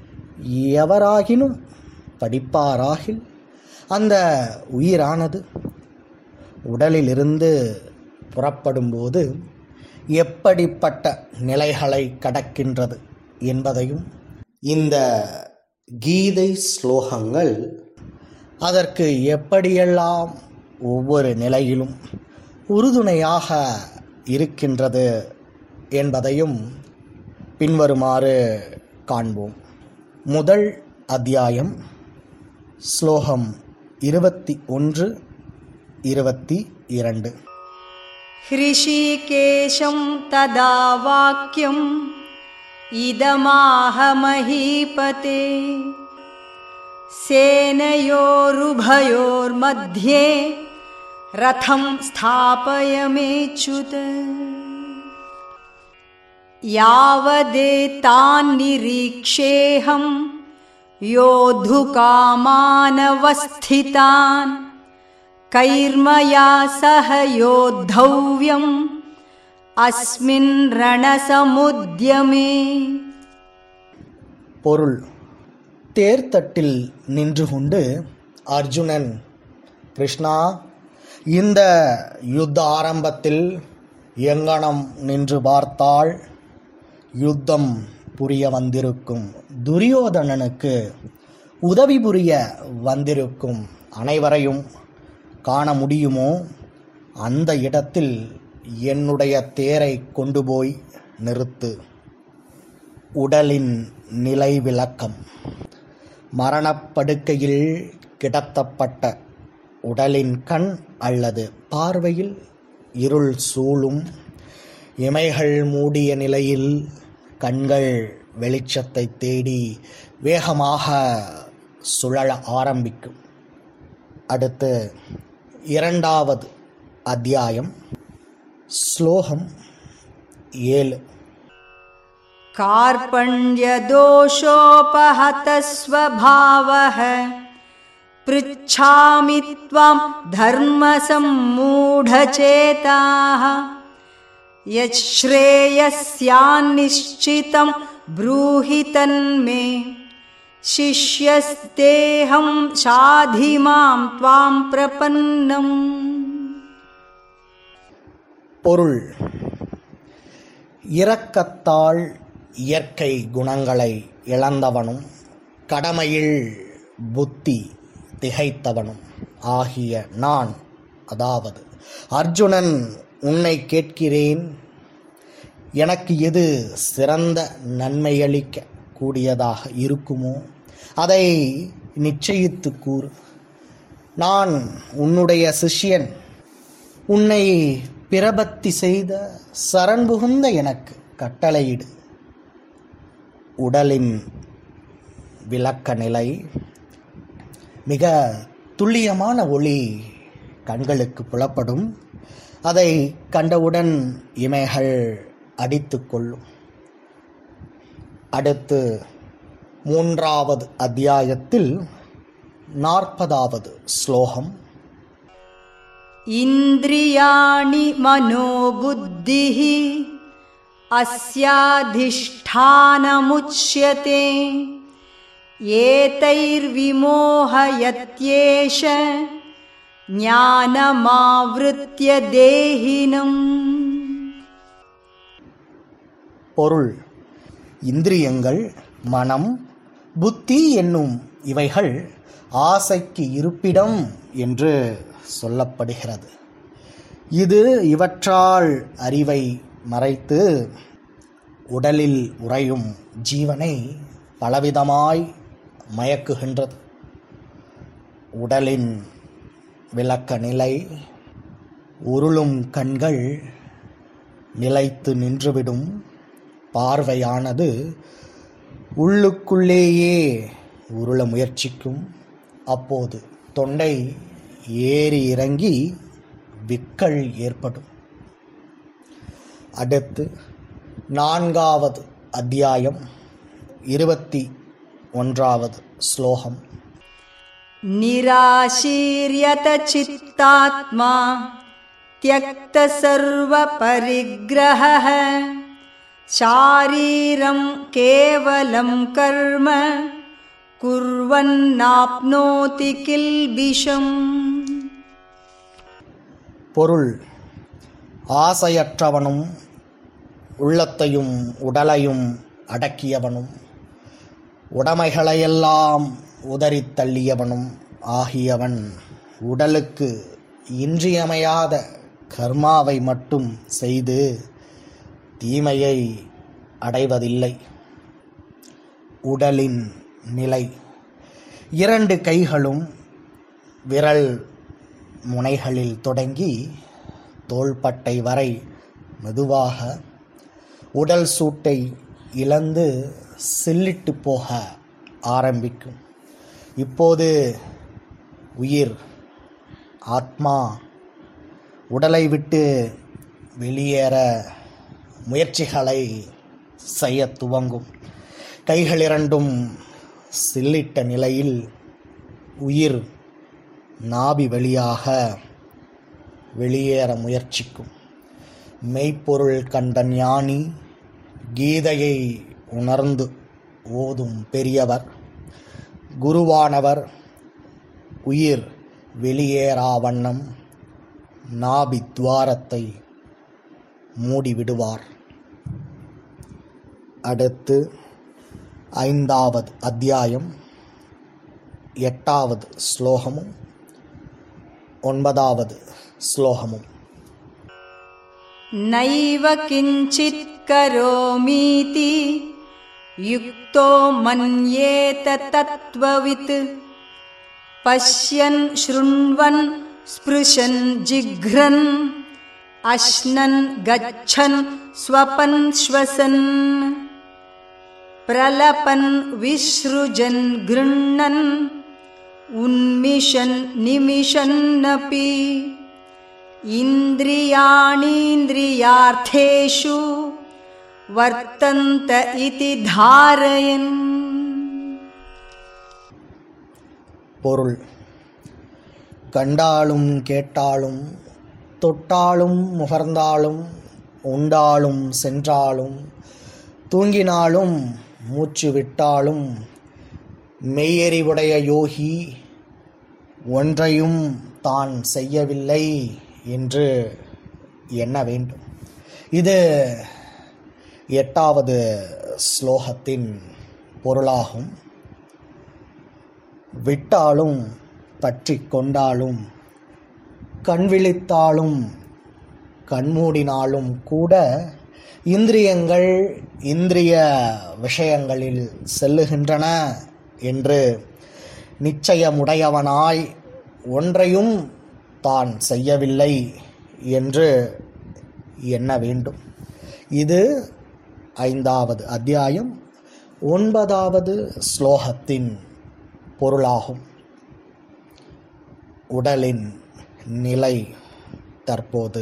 எவராகினும் படிப்பாராகில் அந்த உயிரானது உடலிலிருந்து புறப்படும்போது எப்படிப்பட்ட நிலைகளை கடக்கின்றது என்பதையும் இந்த கீதை ஸ்லோகங்கள் அதற்கு எப்படியெல்லாம் ஒவ்வொரு நிலையிலும் உறுதுணையாக இருக்கின்றது என்பதையும் பின்வருமாறு காண்போம் முதல் அத்தியாயம் ஸ்லோகம் இருபத்தி ஒன்று இருபத்தி இரண்டு हृषीकेशं तदा वाक्यम् इदमाह महीपते सेनयोरुभयोर्मध्ये रथं स्थापयमेच्युत यावदेतान्निरीक्षेऽहं योद्धुकामानवस्थितान् कैर्मया सह योद्धव्यम् अस्मिन् रणसमुद्यमे பொருள் தேர்தட்டில் நின்று கொண்டு அர்ஜுனன் கிருஷ்ணா இந்த யுத்த ஆரம்பத்தில் எங்கனம் நின்று பார்த்தால் யுத்தம் புரிய வந்திருக்கும் துரியோதனனுக்கு உதவி புரிய வந்திருக்கும் அனைவரையும் காண முடியுமோ அந்த இடத்தில் என்னுடைய தேரை கொண்டு போய் நிறுத்து உடலின் நிலை விளக்கம் மரணப்படுக்கையில் கிடத்தப்பட்ட உடலின் கண் அல்லது பார்வையில் இருள் சூழும் இமைகள் மூடிய நிலையில் கண்கள் வெளிச்சத்தை தேடி வேகமாக சுழல ஆரம்பிக்கும் அடுத்து இரண்டாவது அத்தியாயம் ஸ்லோகம் ஏழு कार्पण्यदोषोपहतस्वभावः पृच्छामि त्वां धर्मसम्मूढचेताः यच्छ्रेयस्यान्निश्चितं ब्रूहि तन्मे शिष्यस्तेऽहं शाधि मां त्वां प्रपन्नम् பொருள் இரக்கத்தால் இயற்கை குணங்களை இழந்தவனும் கடமையில் புத்தி திகைத்தவனும் ஆகிய நான் அதாவது அர்ஜுனன் உன்னை கேட்கிறேன் எனக்கு எது சிறந்த நன்மையளிக்க கூடியதாக இருக்குமோ அதை நிச்சயித்து கூறு நான் உன்னுடைய சிஷ்யன் உன்னை பிரபத்தி செய்த சரண் புகுந்த எனக்கு கட்டளையிடு உடலின் விளக்க நிலை மிக துல்லியமான ஒளி கண்களுக்கு புலப்படும் அதை கண்டவுடன் இமைகள் அடித்து கொள்ளும் அடுத்து மூன்றாவது அத்தியாயத்தில் நாற்பதாவது ஸ்லோகம் इन्द्रियाणि मनोबुद्धिः अस्याधिष्ठानमुच्यते एतैर्विमोहयत्येष ज्ञानमावृत्य देहिनम् பொருள் இந்திரியங்கள் மனம் புத்தி என்னும் இவைகள் ஆசைக்கு இருப்பிடம் என்று சொல்லப்படுகிறது இது இவற்றால் அறிவை மறைத்து உடலில் உறையும் ஜீவனை பலவிதமாய் மயக்குகின்றது உடலின் விளக்க நிலை உருளும் கண்கள் நிலைத்து நின்றுவிடும் பார்வையானது உள்ளுக்குள்ளேயே உருள முயற்சிக்கும் அப்போது தொண்டை ஏறி இறங்கி விக்கல் ஏற்படும் அடுத்து நான்காவது அத்தியாயம் இருபத்தி ஒன்றாவது ஸ்லோகம் निराशीर्यतचित्तात्मा त्यक्तसर्वपरिग्रहः शारीरं केवलं कर्म कुर्वन्नाप्नोति किल्बिषम् பொருள் ஆசையற்றவனும் உள்ளத்தையும் உடலையும் அடக்கியவனும் உடைமைகளையெல்லாம் உதறித் தள்ளியவனும் ஆகியவன் உடலுக்கு இன்றியமையாத கர்மாவை மட்டும் செய்து தீமையை அடைவதில்லை உடலின் நிலை இரண்டு கைகளும் விரல் முனைகளில் தொடங்கி தோள்பட்டை வரை மெதுவாக உடல் சூட்டை இழந்து சில்லிட்டு போக ஆரம்பிக்கும் இப்போது உயிர் ஆத்மா உடலை விட்டு வெளியேற முயற்சிகளை செய்ய துவங்கும் கைகள் இரண்டும் சில்லிட்ட நிலையில் உயிர் நாபி வழியாக வெளியேற முயற்சிக்கும் மெய்ப்பொருள் கண்ட ஞானி கீதையை உணர்ந்து ஓதும் பெரியவர் குருவானவர் உயிர் வெளியேறா வண்ணம் நாபி துவாரத்தை மூடிவிடுவார் அடுத்து ஐந்தாவது அத்தியாயம் எட்டாவது ஸ்லோகமும் ஒன்பதாவது ஸ்லோகமும் नैव किञ्चित् करोमीति युक्तो मन्येत तत्त्ववित् पश्यन् शृण्वन् स्पृशन् जिघ्रन् अश्नन् गच्छन् स्वपन् श्वसन् प्रलपन् विसृजन् गृह्णन् उन्मिषन् निमिषन्नपि इन्द्रियाणीन्द्रियार्थेषु वर्तन्त इति धारयन् பொருள் கண்டாலும் கேட்டாலும் தொட்டாலும் முகர்ந்தாலும் உண்டாலும் சென்றாலும் தூங்கினாலும் மூச்சு விட்டாலும் மெய்யறிவுடைய யோகி ஒன்றையும் தான் செய்யவில்லை என்று எண்ண வேண்டும் இது எட்டாவது ஸ்லோகத்தின் பொருளாகும் விட்டாலும் பற்றி கொண்டாலும் கண் விழித்தாலும் கண்மூடினாலும் கூட இந்திரியங்கள் இந்திரிய விஷயங்களில் செல்லுகின்றன என்று நிச்சயமுடையவனாய் ஒன்றையும் தான் செய்யவில்லை என்று எண்ண வேண்டும் இது ஐந்தாவது அத்தியாயம் ஒன்பதாவது ஸ்லோகத்தின் பொருளாகும் உடலின் நிலை தற்போது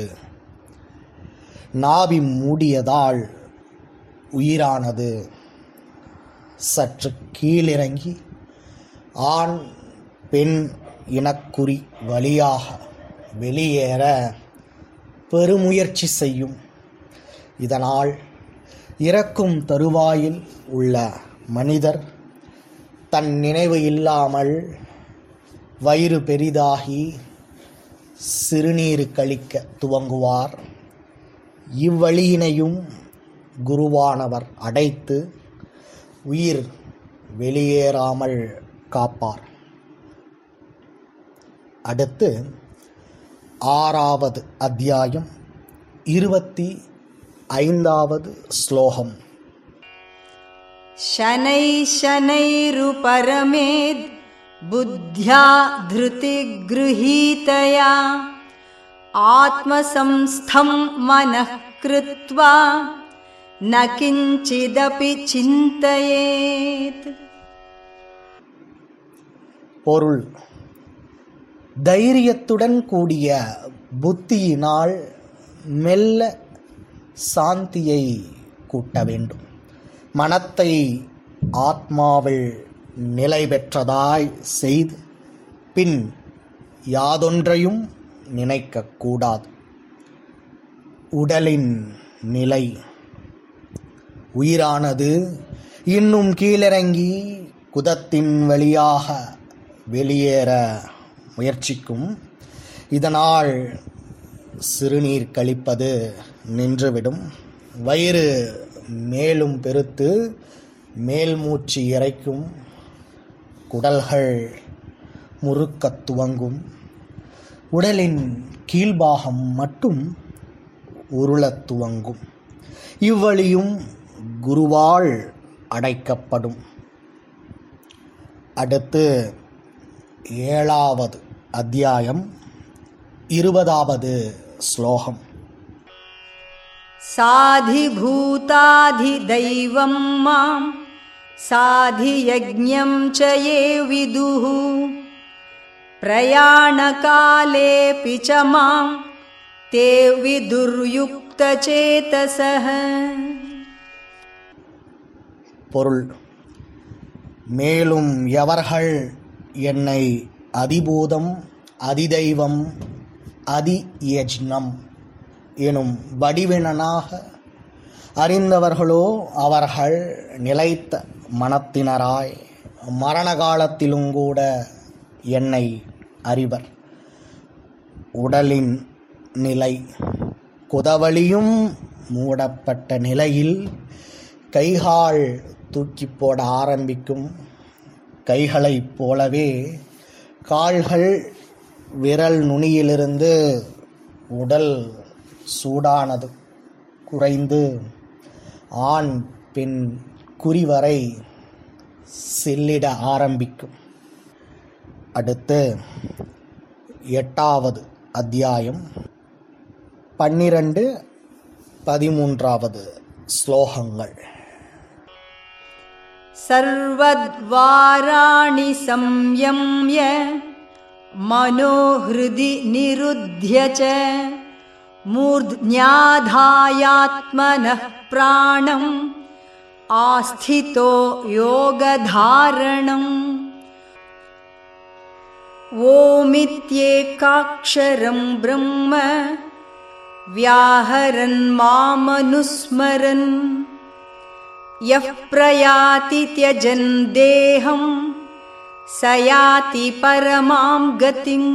நாவி மூடியதால் உயிரானது சற்று கீழிறங்கி ஆண் பெண் இனக்குறி வழியாக வெளியேற பெருமுயற்சி செய்யும் இதனால் இறக்கும் தருவாயில் உள்ள மனிதர் தன் நினைவு இல்லாமல் வயிறு பெரிதாகி சிறுநீர் கழிக்க துவங்குவார் இவ்வழியினையும் குருவானவர் அடைத்து உயிர் வெளியேறாமல் காப்பார் அடுத்து ஆறாவது அத்தியாயம் இருபத்தி ஐந்தாவது ஸ்லோகம் शनैः शनैरुपरमेद् बुद्ध्या धृतिगृहीतया आत्मसंस्थं मनः कृत्वा न किञ्चिदपि चिन्तयेत् பொருள் தைரியத்துடன் கூடிய புத்தியினால் மெல்ல சாந்தியை கூட்ட வேண்டும் மனத்தை ஆத்மாவில் நிலை பெற்றதாய் செய்து பின் யாதொன்றையும் நினைக்கக்கூடாது உடலின் நிலை உயிரானது இன்னும் கீழிறங்கி குதத்தின் வழியாக வெளியேற முயற்சிக்கும் இதனால் சிறுநீர் கழிப்பது நின்றுவிடும் வயிறு மேலும் பெருத்து மேல் மூச்சு இறைக்கும் குடல்கள் முறுக்கத் துவங்கும் உடலின் கீழ்பாகம் மட்டும் உருளத் துவங்கும் இவ்வழியும் குருவால் அடைக்கப்படும் அடுத்து ஏழாவது அத்தியாயம் இருபதாவது ஸ்லோகம் साधिभूताधिदैवं मां साधियज्ञं च ये विदुः प्रयाणकालेऽपि च मां ते विदुर्युक्तचेतसः பொருள் மேலும் எவர்கள் என்னை அதிபூதம் அதிதெய்வம் அதி யஜ்னம் எனும் வடிவினனாக அறிந்தவர்களோ அவர்கள் நிலைத்த மனத்தினராய் மரண காலத்திலும் கூட என்னை அறிவர் உடலின் நிலை குதவழியும் மூடப்பட்ட நிலையில் கைகால் தூக்கி போட ஆரம்பிக்கும் கைகளைப் போலவே கால்கள் விரல் நுனியிலிருந்து உடல் சூடானது குறைந்து ஆண் பெண் குறிவரை செல்லிட ஆரம்பிக்கும் அடுத்து எட்டாவது அத்தியாயம் பன்னிரண்டு பதிமூன்றாவது ஸ்லோகங்கள் सर्वद्वाराणि संयम्य मनोहृदि निरुध्य च मूर्ध्न्याधायात्मनः प्राणम् आस्थितो योगधारणम् ओमित्येकाक्षरं ब्रह्म व्याहरन् मामनुस्मरन् यः प्रयाति त्यजन् देहं स याति परमां गतिम्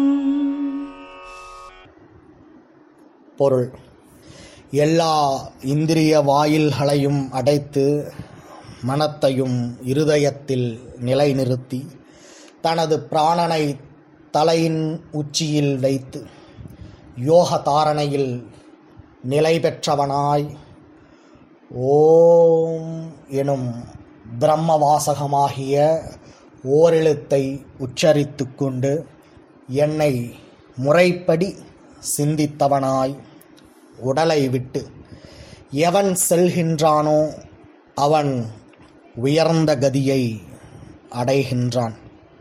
பொருள் எல்லா இந்திரிய வாயில்களையும் அடைத்து மனத்தையும் இருதயத்தில் நிலைநிறுத்தி தனது பிராணனை தலையின் உச்சியில் வைத்து யோக தாரணையில் நிலை பெற்றவனாய் ஓம் எனும் பிரம்ம வாசகமாகிய ஓரெழுத்தை உச்சரித்து கொண்டு என்னை முறைப்படி சிந்தித்தவனாய் உடலை விட்டு எவன் செல்கின்றானோ அவன் உயர்ந்த கதியை அடைகின்றான்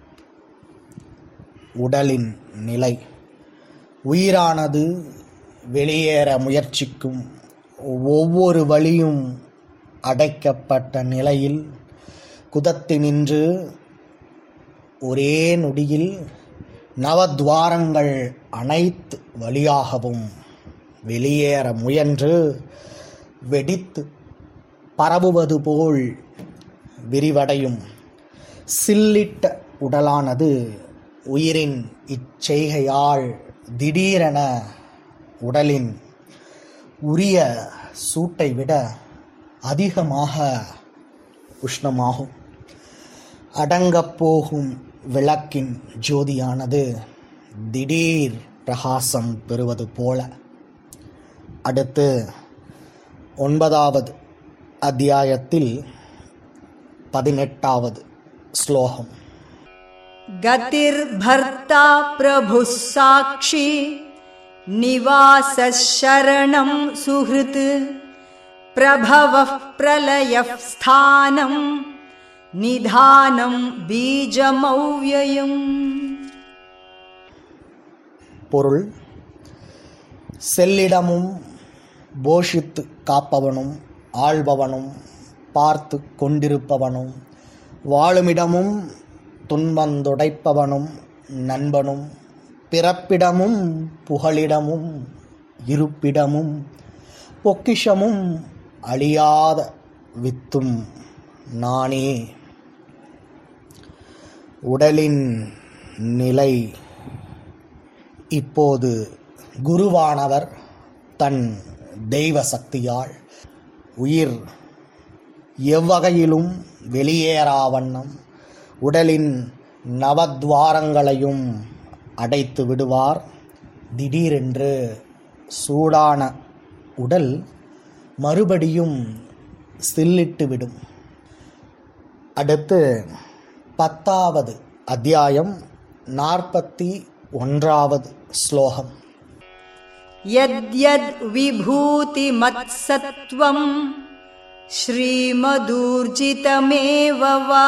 உடலின் நிலை உயிரானது வெளியேற முயற்சிக்கும் ஒவ்வொரு வழியும் அடைக்கப்பட்ட நிலையில் குதத்தி நின்று ஒரே நொடியில் நவத்வாரங்கள் அனைத்து வழியாகவும் வெளியேற முயன்று வெடித்து பரவுவது போல் விரிவடையும் சில்லிட்ட உடலானது உயிரின் இச்செய்கையால் திடீரென உடலின் உரிய சூட்டை விட அதிகமாக உஷ்ணமாகும் அடங்கப் போகும் விளக்கின் ஜோதியானது திடீர் பிரகாசம் பெறுவது போல அடுத்து ஒன்பதாவது அத்தியாயத்தில் பதினெட்டாவது ஸ்லோகம் गतिर्भर्ता प्रभुः साक्षी निवासः शरणं सुहृत् प्रभवः प्रलयः स्थानं निधानं बीजमव्ययम् பொருள் செல்லிடமும் போஷித்து காப்பவனும் ஆள்பவனும் பார்த்து கொண்டிருப்பவனும் வாழுமிடமும் துன்பந்துடைப்பவனும் நண்பனும் பிறப்பிடமும் புகலிடமும் இருப்பிடமும் பொக்கிஷமும் அழியாத வித்தும் நானே உடலின் நிலை இப்போது குருவானவர் தன் தெய்வ சக்தியால் உயிர் எவ்வகையிலும் வெளியேறா வண்ணம் உடலின் நவத்வாரங்களையும் அடைத்து விடுவார் திடீரென்று சூடான உடல் மறுபடியும் சில்லிட்டு விடும் அடுத்து பத்தாவது அத்தியாயம் நாற்பத்தி ஒன்றாவது ஸ்லோகம் यद्यद्विभूतिमत्सत्त्वं श्रीमदूर्जितमेव वा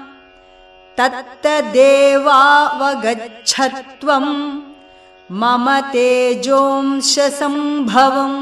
तत्तदेवावगच्छत्वं मम तेजोंशसम्भवम्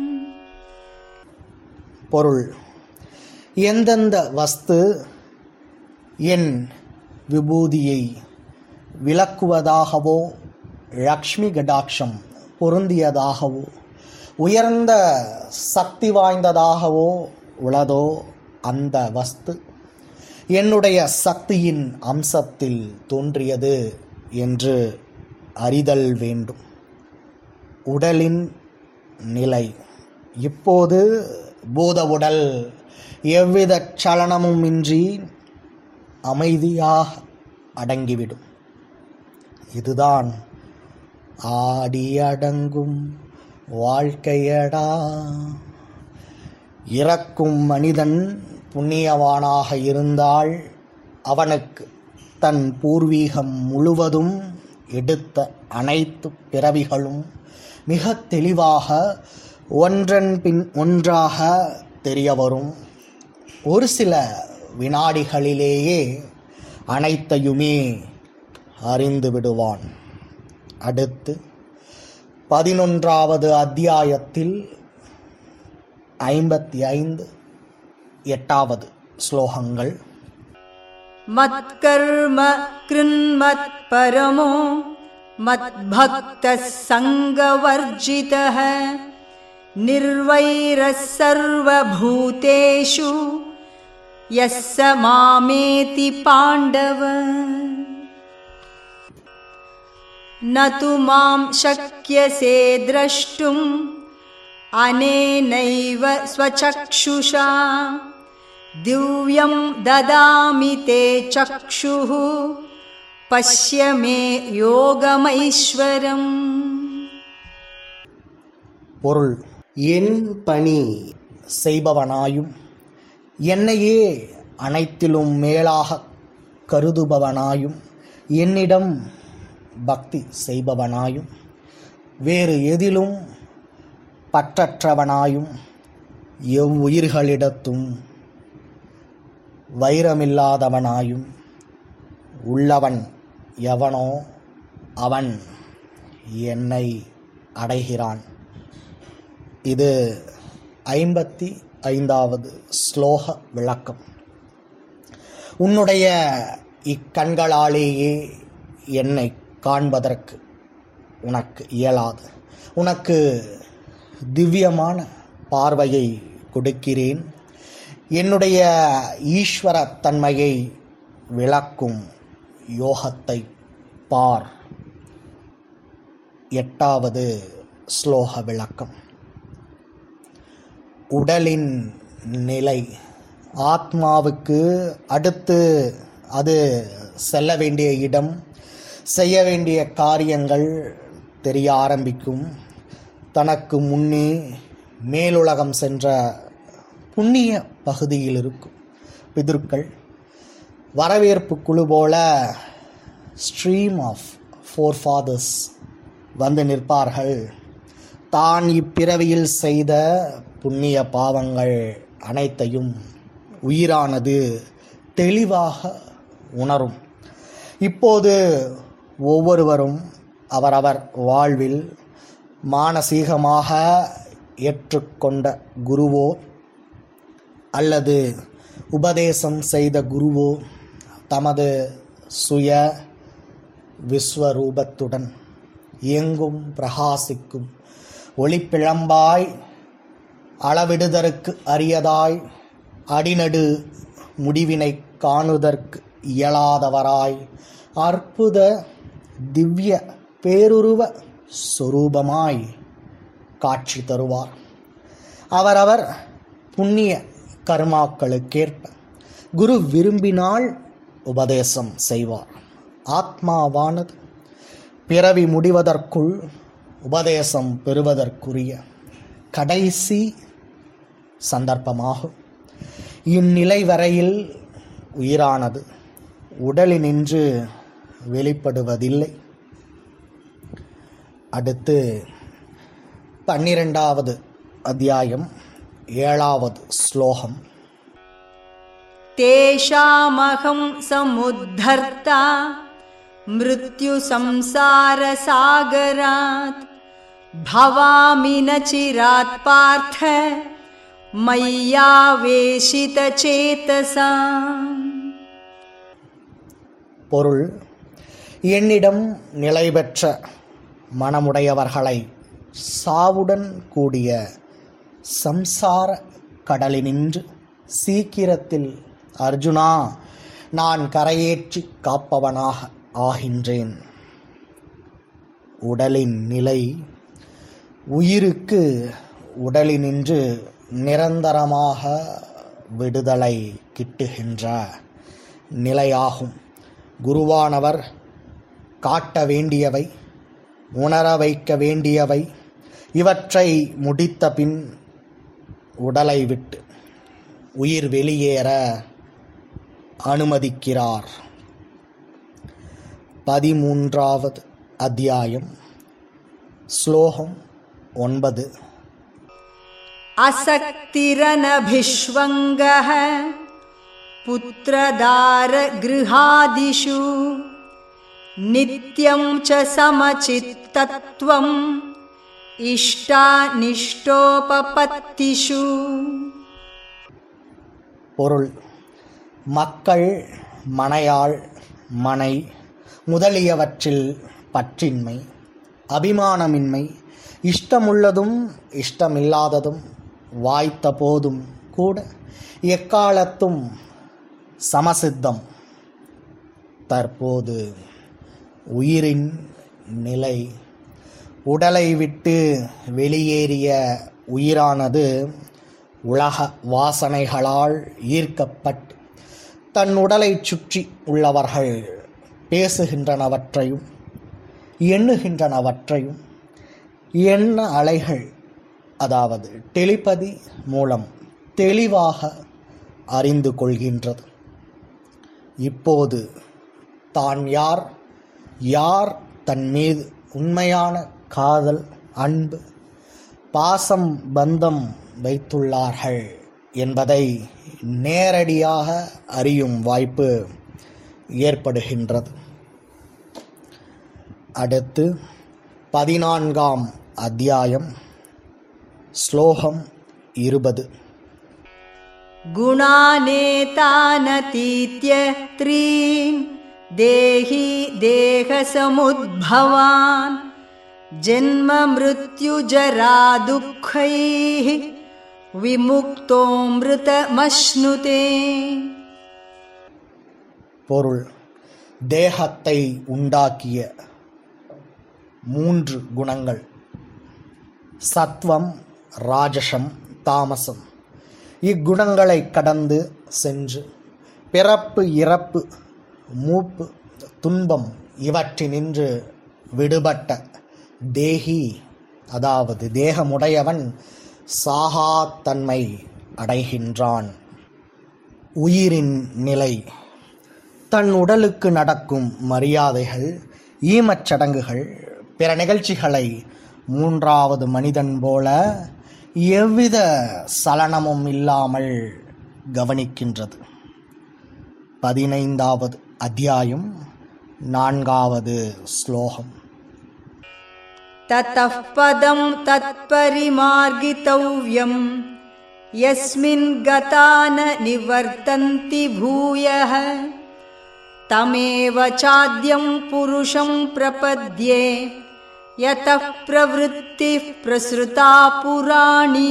பொருள் எந்தெந்த வஸ்து என் விபூதியை விளக்குவதாகவோ லக்ஷ்மி கடாட்சம் பொருந்தியதாகவோ உயர்ந்த சக்தி வாய்ந்ததாகவோ உள்ளதோ அந்த வஸ்து என்னுடைய சக்தியின் அம்சத்தில் தோன்றியது என்று அறிதல் வேண்டும் உடலின் நிலை இப்போது பூத உடல் எவ்வித சலனமும் இன்றி அமைதியாக அடங்கிவிடும் இதுதான் ஆடி அடங்கும் வாழ்க்கையடா இறக்கும் மனிதன் புண்ணியவானாக இருந்தால் அவனுக்கு தன் பூர்வீகம் முழுவதும் எடுத்த அனைத்து பிறவிகளும் மிக தெளிவாக ஒன்றன் பின் ஒன்றாக தெரிய வரும் ஒரு சில வினாடிகளிலேயே அனைத்தையுமே அறிந்து விடுவான் அடுத்து பதினொன்றாவது அத்தியாயத்தில் ஐம்பத்தி ஐந்து எட்டாவது ஸ்லோகங்கள் मत्कर्म कृन्मत्परमो मद्भक्तः सङ्गवर्जितः निर्वैरः सर्वभूतेषु यः स मामेति पाण्डव न तु मां शक्यसे द्रष्टुम् अनेनैव स्वचक्षुषा दिव्यं ददामि ते चक्षुः पश्य मे योगमैश्वरम् பொருள் என் பணி செய்பவனாயும் என்னையே அனைத்திலும் மேலாக கருதுபவனாயும் என்னிடம் பக்தி செய்பவனாயும் வேறு எதிலும் பற்றற்றவனாயும் எவ்வுயிர்களிடத்தும் வைரமில்லாதவனாயும் உள்ளவன் எவனோ அவன் என்னை அடைகிறான் இது ஐம்பத்தி ஐந்தாவது ஸ்லோக விளக்கம் உன்னுடைய இக்கண்களாலேயே என்னை காண்பதற்கு உனக்கு இயலாது உனக்கு திவ்யமான பார்வையை கொடுக்கிறேன் என்னுடைய ஈஸ்வர தன்மையை விளக்கும் யோகத்தை பார் எட்டாவது ஸ்லோக விளக்கம் உடலின் நிலை ஆத்மாவுக்கு அடுத்து அது செல்ல வேண்டிய இடம் செய்ய வேண்டிய காரியங்கள் தெரிய ஆரம்பிக்கும் தனக்கு முன்னே மேலுலகம் சென்ற புண்ணிய பகுதியில் இருக்கும் பிதுர்கள் வரவேற்பு குழு போல ஸ்ட்ரீம் ஆஃப் ஃபோர் ஃபாதர்ஸ் வந்து நிற்பார்கள் தான் இப்பிறவியில் செய்த புண்ணிய பாவங்கள் அனைத்தையும் உயிரானது தெளிவாக உணரும் இப்போது ஒவ்வொருவரும் அவரவர் வாழ்வில் மானசீகமாக ஏற்றுக்கொண்ட குருவோ அல்லது உபதேசம் செய்த குருவோ தமது சுய விஸ்வரூபத்துடன் எங்கும் பிரகாசிக்கும் ஒளிப்பிழம்பாய் அளவிடுதற்கு அரியதாய் அடிநடு முடிவினை காணுதற்கு இயலாதவராய் அற்புத திவ்ய பேருருவ சொரூபமாய் காட்சி தருவார் அவரவர் புண்ணிய கர்மாக்களுக்கேற்ப குரு விரும்பினால் உபதேசம் செய்வார் ஆத்மாவானது பிறவி முடிவதற்குள் உபதேசம் பெறுவதற்குரிய கடைசி சந்தர்ப்பமாகும் இந்நிலை வரையில் உயிரானது உடலினின்று வெளிப்படுவதில்லை அடுத்து பன்னிரெண்டாவது அத்தியாயம் ஏழாவது ஸ்லோகம் तेषामहं समुद्धर्ता मृत्युसंसारसागरात् भवामि न चिरात् पार्थ मय्यावेशितचेतसा பொருள் என்னிடம் நிலை பெற்ற மனமுடையவர்களை சாவுடன் கூடிய சம்சார கடலினின்று சீக்கிரத்தில் அர்ஜுனா நான் கரையேற்றி காப்பவனாக ஆகின்றேன் உடலின் நிலை உயிருக்கு உடலினின்று நிரந்தரமாக விடுதலை கிட்டுகின்ற நிலையாகும் குருவானவர் காட்ட வேண்டியவை உணர வைக்க வேண்டியவை இவற்றை முடித்த பின் உடலை விட்டு உயிர் வெளியேற அனுமதிக்கிறார் பதிமூன்றாவது அத்தியாயம் ஸ்லோகம் ஒன்பது असक्तिरनभिष्वङ्गः पुत्रदारगृहादिषु नित्यं च समचित्तत्वम् इष्टानिष्टोपपत्तिषु பொருள் மக்கள் மனையாள் மனை முதலியவற்றில் பற்றின்மை அபிமானமின்மை இஷ்டமுள்ளதும் இஷ்டமில்லாததும் வாய்த்த போதும் கூட எக்காலத்தும் சமசித்தம் தற்போது உயிரின் நிலை உடலை விட்டு வெளியேறிய உயிரானது உலக வாசனைகளால் ஈர்க்கப்பட்டு தன் உடலைச் சுற்றி உள்ளவர்கள் பேசுகின்றனவற்றையும் எண்ணுகின்றனவற்றையும் எண்ண அலைகள் அதாவது டெலிபதி மூலம் தெளிவாக அறிந்து கொள்கின்றது இப்போது தான் யார் யார் தன் மீது உண்மையான காதல் அன்பு பாசம் பந்தம் வைத்துள்ளார்கள் என்பதை நேரடியாக அறியும் வாய்ப்பு ஏற்படுகின்றது அடுத்து பதினான்காம் அத்தியாயம் ஸ்லோகம் இருபது गुणानेतानतीत्य त्रीन् देही देहसमुद्भवान् जन्ममृत्युजरा दुःखैः विमुक्तोऽमृतमश्नुते பொருள் தேகத்தை உண்டாக்கிய மூன்று குணங்கள் சத்வம் ராஜசம் தாமசம் இக்குணங்களை கடந்து சென்று பிறப்பு இறப்பு மூப்பு துன்பம் இவற்றினின்று விடுபட்ட தேகி அதாவது தேகமுடையவன் சாகாத்தன்மை அடைகின்றான் உயிரின் நிலை தன் உடலுக்கு நடக்கும் மரியாதைகள் ஈமச் சடங்குகள் பிற நிகழ்ச்சிகளை மூன்றாவது மனிதன் போல எவ்வித சலனமும் இல்லாமல் கவனிக்கின்றது பதினைந்தாவது அத்தியாயம் நான்காவது ஸ்லோகம் ततः पदं तत्परिमार्गितव्यम् यस्मिन् गता न निवर्तन्ति भूयः तमेव चाद्यं पुरुषं प्रपद्ये यतः प्रवृत्तिः प्रसृता पुराणी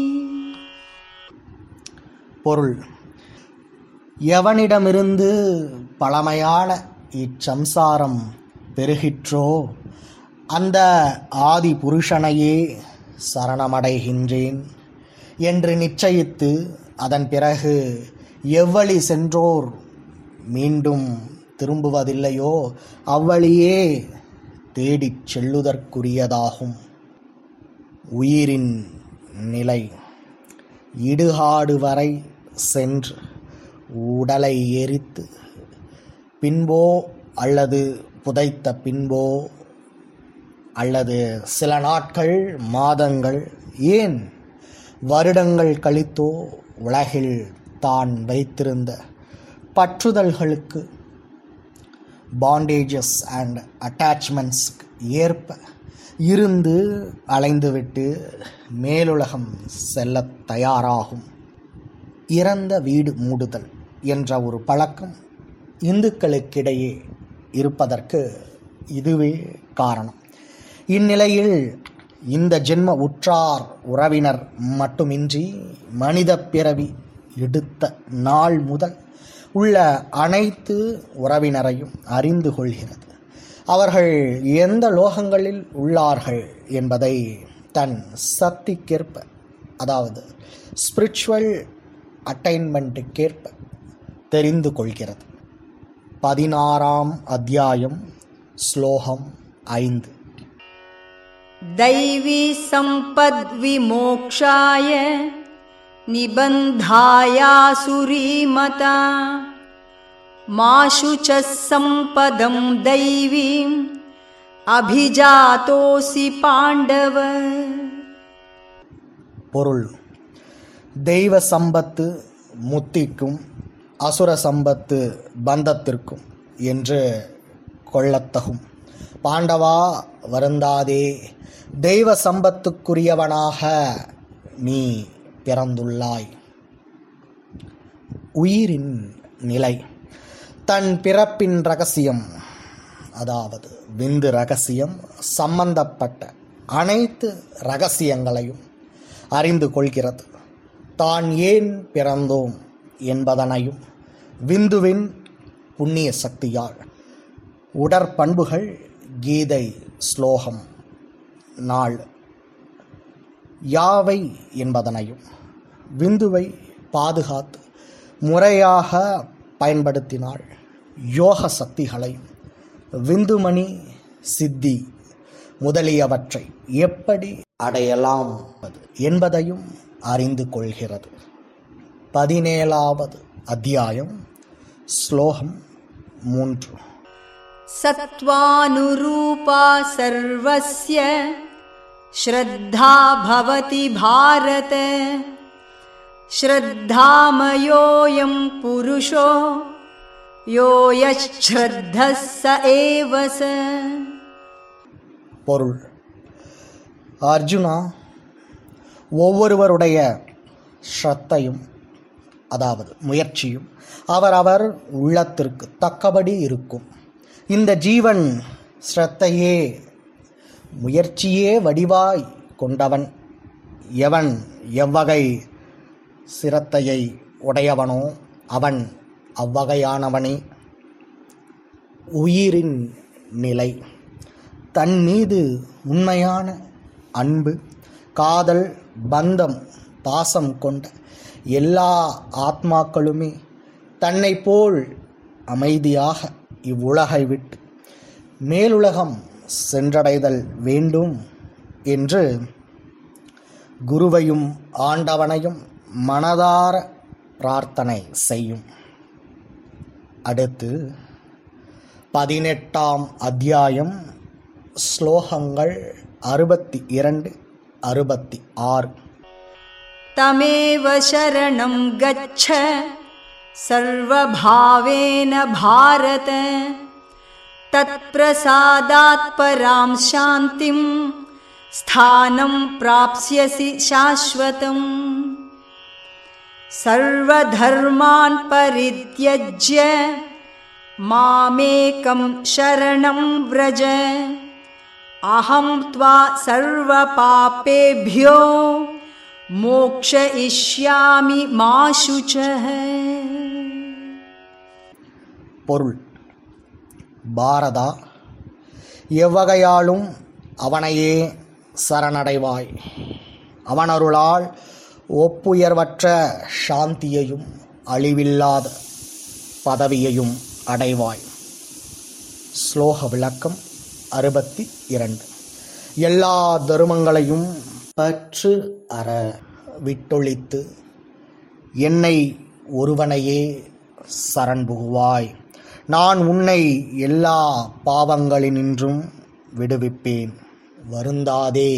பொருள் எவனிடமிருந்து பழமையான இச்சம்சாரம் பெருகிற்றோ அந்த ஆதி புருஷனையே சரணமடைகின்றேன் என்று நிச்சயித்து அதன் பிறகு எவ்வழி சென்றோர் மீண்டும் திரும்புவதில்லையோ அவ்வழியே தேடிச் செல்லுதற்குரியதாகும் உயிரின் நிலை இடுகாடு வரை சென்று உடலை எரித்து பின்போ அல்லது புதைத்த பின்போ அல்லது சில நாட்கள் மாதங்கள் ஏன் வருடங்கள் கழித்தோ உலகில் தான் வைத்திருந்த பற்றுதல்களுக்கு பாண்டேஜஸ் அண்ட் அட்டாச்மெண்ட்ஸ் ஏற்ப இருந்து அலைந்துவிட்டு மேலுலகம் செல்லத் தயாராகும் இறந்த வீடு மூடுதல் என்ற ஒரு பழக்கம் இந்துக்களுக்கிடையே இருப்பதற்கு இதுவே காரணம் இந்நிலையில் இந்த ஜென்ம உற்றார் உறவினர் மட்டுமின்றி மனித பிறவி எடுத்த நாள் முதல் உள்ள அனைத்து உறவினரையும் அறிந்து கொள்கிறது அவர்கள் எந்த லோகங்களில் உள்ளார்கள் என்பதை தன் சக்திக்கேற்ப அதாவது ஸ்பிரிச்சுவல் அட்டைன்மெண்ட்டுக்கேற்ப தெரிந்து கொள்கிறது பதினாறாம் அத்தியாயம் ஸ்லோகம் ஐந்து दैवी सम्पद्विमोक्षाय निबन्धायासुरीमता माशु च सम्पदं दैवीम् अभिजातोऽसि पाण्डव பொருள் தெய்வ சம்பத்து முத்திக்கும் அசுர சம்பத்து பந்தத்திற்கும் என்று கொள்ளத்தகும் பாண்டவா வருந்தாதே தெய்வ சம்பத்துக்குரியவனாக நீ பிறந்துள்ளாய் உயிரின் நிலை தன் பிறப்பின் ரகசியம் அதாவது விந்து ரகசியம் சம்பந்தப்பட்ட அனைத்து ரகசியங்களையும் அறிந்து கொள்கிறது தான் ஏன் பிறந்தோம் என்பதனையும் விந்துவின் புண்ணிய சக்தியால் உடற்பண்புகள் கீதை ஸ்லோகம் நாள் யாவை என்பதனையும் விந்துவை பாதுகாத்து முறையாக பயன்படுத்தினால் யோக சக்திகளையும் விந்துமணி சித்தி முதலியவற்றை எப்படி அடையலாம் என்பதையும் அறிந்து கொள்கிறது பதினேழாவது அத்தியாயம் ஸ்லோகம் மூன்று सत्त्वानुरूपा सर्वस्य श्रद्धा भवति भारत श्रद्धामयोऽयं पुरुषो यो यच्छ्रद्धः स एव स பொருள் அர்ஜுனா ஒவ்வொருவருடைய ஸ்ரத்தையும் அதாவது முயற்சியும் அவரவர் உள்ளத்திற்கு தக்கபடி இருக்கும் இந்த ஜீவன் ஸ்ரத்தையே முயற்சியே வடிவாய் கொண்டவன் எவன் எவ்வகை சிரத்தையை உடையவனோ அவன் அவ்வகையானவனே உயிரின் நிலை தன் மீது உண்மையான அன்பு காதல் பந்தம் பாசம் கொண்ட எல்லா ஆத்மாக்களுமே தன்னை போல் அமைதியாக இவ்வுலகை விட்டு மேலுலகம் சென்றடைதல் வேண்டும் என்று குருவையும் ஆண்டவனையும் மனதார பிரார்த்தனை செய்யும் அடுத்து பதினெட்டாம் அத்தியாயம் ஸ்லோகங்கள் அறுபத்தி இரண்டு அறுபத்தி ஆறு तमेव शरणं गच्छ सर्वभावेन भारत तत्प्रसादात् परां शान्तिं स्थानं प्राप्स्यसि शाश्वतम् सर्वधर्मान् परित्यज्य मामेकं शरणं व्रज अहं त्वा सर्वपापेभ्यो मोक्षयिष्यामि मा शुचः பொருள் பாரதா எவ்வகையாலும் அவனையே சரணடைவாய் அவனருளால் ஒப்புயர்வற்ற சாந்தியையும் அழிவில்லாத பதவியையும் அடைவாய் ஸ்லோக விளக்கம் அறுபத்தி இரண்டு எல்லா தருமங்களையும் பற்று அற விட்டொழித்து என்னை ஒருவனையே சரண் புகுவாய் நான் உன்னை எல்லா பாவங்களினின்றும் விடுவிப்பேன் வருந்தாதே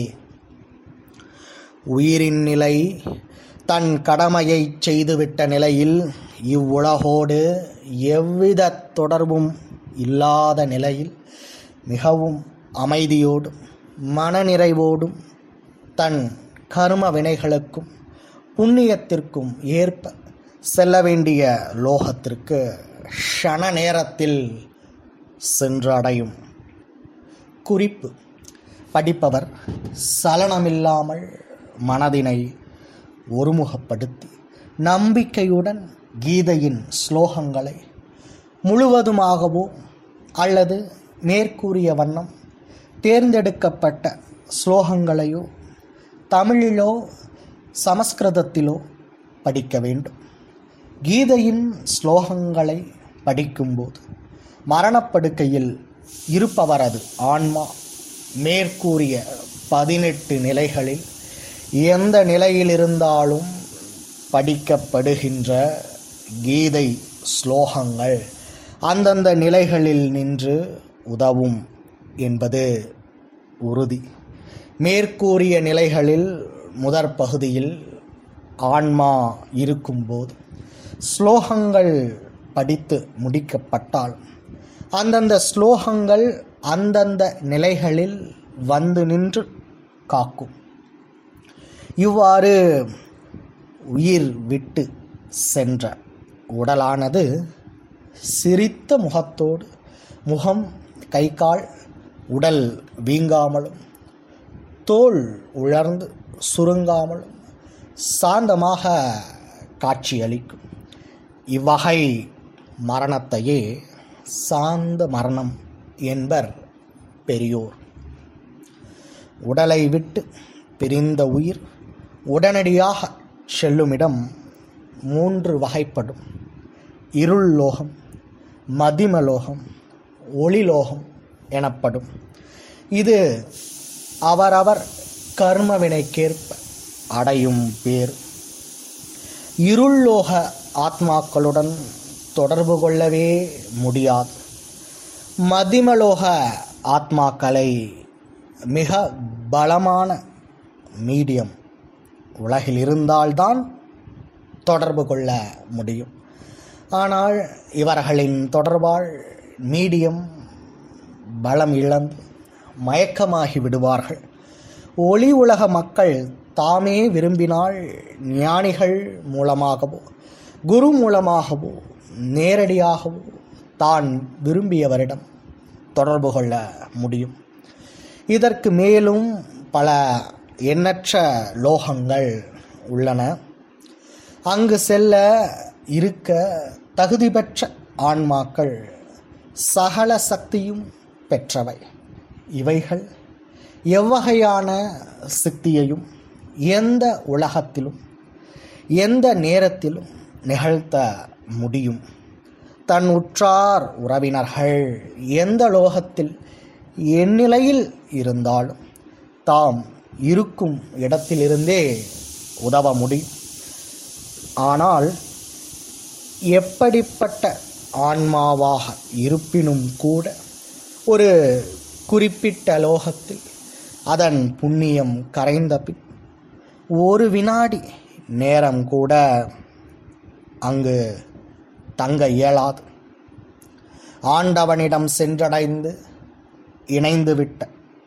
உயிரின் நிலை தன் கடமையை செய்துவிட்ட நிலையில் இவ்வுலகோடு எவ்வித தொடர்பும் இல்லாத நிலையில் மிகவும் அமைதியோடும் மனநிறைவோடும் தன் கர்ம வினைகளுக்கும் புண்ணியத்திற்கும் ஏற்ப செல்ல வேண்டிய லோகத்திற்கு க்ஷண நேரத்தில் சென்று அடையும் குறிப்பு படிப்பவர் சலனமில்லாமல் மனதினை ஒருமுகப்படுத்தி நம்பிக்கையுடன் கீதையின் ஸ்லோகங்களை முழுவதுமாகவோ அல்லது மேற்கூறிய வண்ணம் தேர்ந்தெடுக்கப்பட்ட ஸ்லோகங்களையோ தமிழிலோ சமஸ்கிருதத்திலோ படிக்க வேண்டும் கீதையின் ஸ்லோகங்களை படிக்கும்போது மரணப்படுக்கையில் இருப்பவரது ஆன்மா மேற்கூறிய பதினெட்டு நிலைகளில் எந்த நிலையில் இருந்தாலும் படிக்கப்படுகின்ற கீதை ஸ்லோகங்கள் அந்தந்த நிலைகளில் நின்று உதவும் என்பது உறுதி மேற்கூறிய நிலைகளில் முதற் பகுதியில் ஆன்மா இருக்கும்போது ஸ்லோகங்கள் படித்து முடிக்கப்பட்டால் அந்தந்த ஸ்லோகங்கள் அந்தந்த நிலைகளில் வந்து நின்று காக்கும் இவ்வாறு உயிர் விட்டு சென்ற உடலானது சிரித்த முகத்தோடு முகம் கை கால் உடல் வீங்காமலும் தோல் உலர்ந்து சுருங்காமலும் சாந்தமாக காட்சியளிக்கும் இவ்வகை மரணத்தையே சாந்த மரணம் என்பர் பெரியோர் உடலை விட்டு பிரிந்த உயிர் உடனடியாக செல்லுமிடம் மூன்று வகைப்படும் இருள் லோகம் மதிமலோகம் ஒளிலோகம் எனப்படும் இது அவரவர் கர்மவினைக்கேற்ப அடையும் பேர் இருள்ளோக ஆத்மாக்களுடன் தொடர்பு கொள்ளவே முடியாது மதிமலோக ஆத்மாக்களை மிக பலமான மீடியம் உலகில் இருந்தால்தான் தொடர்பு கொள்ள முடியும் ஆனால் இவர்களின் தொடர்பால் மீடியம் பலம் இழந்து மயக்கமாகி விடுவார்கள் ஒளி உலக மக்கள் தாமே விரும்பினால் ஞானிகள் மூலமாகவோ குரு மூலமாகவோ நேரடியாகவோ தான் விரும்பியவரிடம் தொடர்பு கொள்ள முடியும் இதற்கு மேலும் பல எண்ணற்ற லோகங்கள் உள்ளன அங்கு செல்ல இருக்க தகுதி பெற்ற ஆன்மாக்கள் சகல சக்தியும் பெற்றவை இவைகள் எவ்வகையான சக்தியையும் எந்த உலகத்திலும் எந்த நேரத்திலும் நிகழ்த்த முடியும் தன் உற்றார் உறவினர்கள் எந்த லோகத்தில் எந்நிலையில் இருந்தாலும் தாம் இருக்கும் இடத்திலிருந்தே உதவ முடியும் ஆனால் எப்படிப்பட்ட ஆன்மாவாக இருப்பினும் கூட ஒரு குறிப்பிட்ட லோகத்தில் அதன் புண்ணியம் கரைந்த பின் ஒரு வினாடி நேரம் கூட அங்கு தங்க இயலாது ஆண்டவனிடம் சென்றடைந்து இணைந்துவிட்ட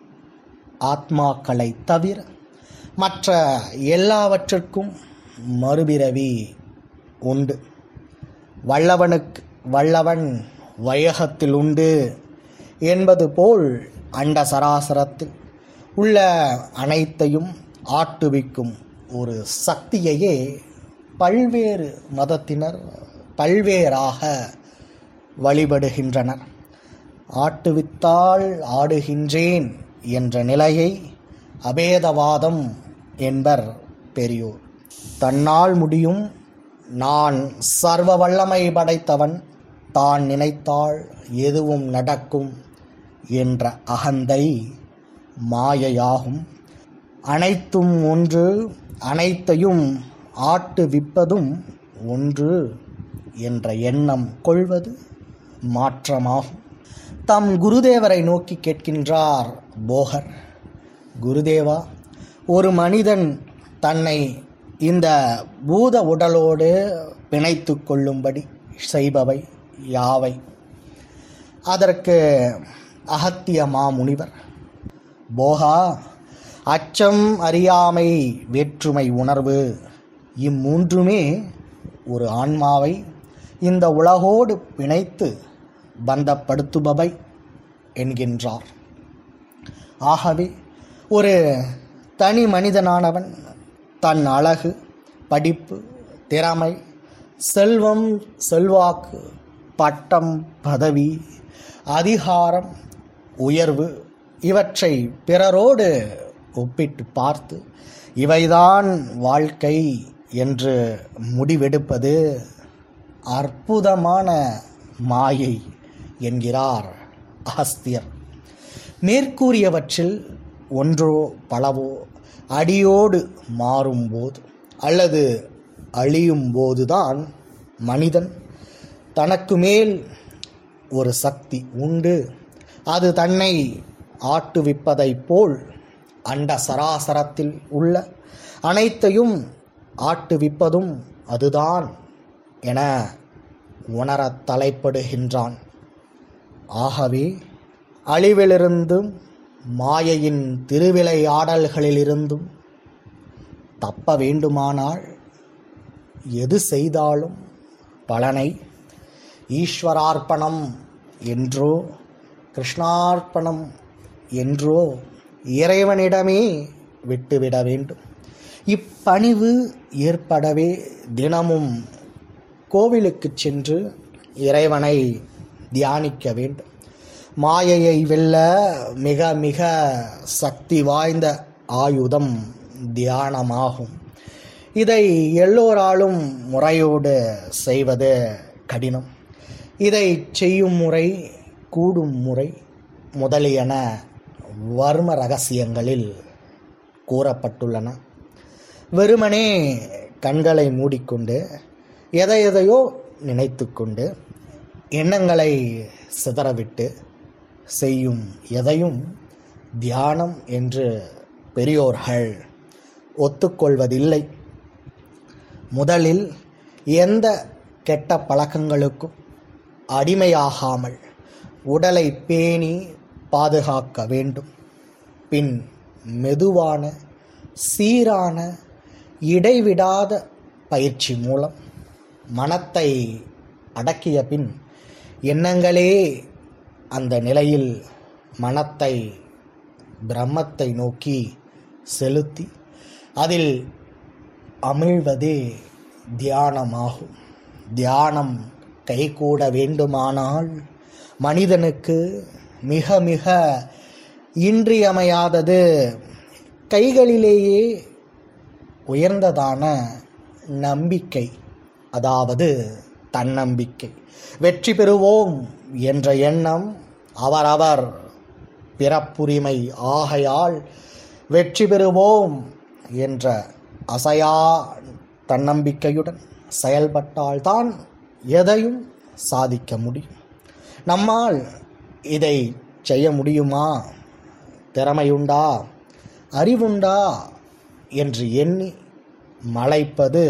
ஆத்மாக்களை தவிர மற்ற எல்லாவற்றிற்கும் மறுபிறவி உண்டு வல்லவனுக்கு வல்லவன் வையகத்தில் உண்டு என்பது போல் அண்ட சராசரத்தில் உள்ள அனைத்தையும் ஆட்டுவிக்கும் ஒரு சக்தியையே பல்வேறு மதத்தினர் பல்வேறாக வழிபடுகின்றனர் ஆட்டுவித்தால் ஆடுகின்றேன் என்ற நிலையை அபேதவாதம் என்பர் பெரியோர் தன்னால் முடியும் நான் சர்வ வல்லமை படைத்தவன் தான் நினைத்தால் எதுவும் நடக்கும் என்ற அகந்தை மாயையாகும் அனைத்தும் ஒன்று அனைத்தையும் ஆட்டுவிப்பதும் ஒன்று என்ற எண்ணம் கொள்வது மாற்றமாகும் தம் குருதேவரை நோக்கி கேட்கின்றார் போகர் குருதேவா ஒரு மனிதன் தன்னை இந்த பூத உடலோடு பிணைத்து கொள்ளும்படி செய்பவை யாவை அதற்கு அகத்திய மாமுனிவர் போகா அச்சம் அறியாமை வேற்றுமை உணர்வு இம்மூன்றுமே ஒரு ஆன்மாவை இந்த உலகோடு பிணைத்து பந்தப்படுத்துபவை என்கின்றார் ஆகவே ஒரு தனி மனிதனானவன் தன் அழகு படிப்பு திறமை செல்வம் செல்வாக்கு பட்டம் பதவி அதிகாரம் உயர்வு இவற்றை பிறரோடு ஒப்பிட்டு பார்த்து இவைதான் வாழ்க்கை என்று முடிவெடுப்பது அற்புதமான மாயை என்கிறார் அகஸ்தியர் மேற்கூறியவற்றில் ஒன்றோ பலவோ அடியோடு மாறும்போது அல்லது அழியும் போதுதான் மனிதன் தனக்கு மேல் ஒரு சக்தி உண்டு அது தன்னை ஆட்டுவிப்பதைப் போல் அண்ட சராசரத்தில் உள்ள அனைத்தையும் ஆட்டுவிப்பதும் அதுதான் என உணரத் தலைப்படுகின்றான் ஆகவே அழிவிலிருந்தும் மாயையின் திருவிளையாடல்களிலிருந்தும் தப்ப வேண்டுமானால் எது செய்தாலும் பலனை ஈஸ்வரார்ப்பணம் என்றோ கிருஷ்ணார்ப்பணம் என்றோ இறைவனிடமே விட்டுவிட வேண்டும் இப்பணிவு ஏற்படவே தினமும் கோவிலுக்கு சென்று இறைவனை தியானிக்க வேண்டும் மாயையை வெல்ல மிக மிக சக்தி வாய்ந்த ஆயுதம் தியானமாகும் இதை எல்லோராலும் முறையோடு செய்வது கடினம் இதை செய்யும் முறை கூடும் முறை முதலியன வர்ம ரகசியங்களில் கூறப்பட்டுள்ளன வெறுமனே கண்களை மூடிக்கொண்டு எதை எதையோ நினைத்து கொண்டு எண்ணங்களை சிதறவிட்டு செய்யும் எதையும் தியானம் என்று பெரியோர்கள் ஒத்துக்கொள்வதில்லை முதலில் எந்த கெட்ட பழக்கங்களுக்கும் அடிமையாகாமல் உடலை பேணி பாதுகாக்க வேண்டும் பின் மெதுவான சீரான இடைவிடாத பயிற்சி மூலம் மனத்தை அடக்கிய பின் எண்ணங்களே அந்த நிலையில் மனத்தை பிரம்மத்தை நோக்கி செலுத்தி அதில் அமிழ்வதே தியானமாகும் தியானம் கைகூட வேண்டுமானால் மனிதனுக்கு மிக மிக இன்றியமையாதது கைகளிலேயே உயர்ந்ததான நம்பிக்கை அதாவது தன்னம்பிக்கை வெற்றி பெறுவோம் என்ற எண்ணம் அவரவர் பிறப்புரிமை ஆகையால் வெற்றி பெறுவோம் என்ற அசையா தன்னம்பிக்கையுடன் செயல்பட்டால்தான் எதையும் சாதிக்க முடியும் நம்மால் இதை செய்ய முடியுமா திறமையுண்டா அறிவுண்டா என்று எண்ணி மலைப்பது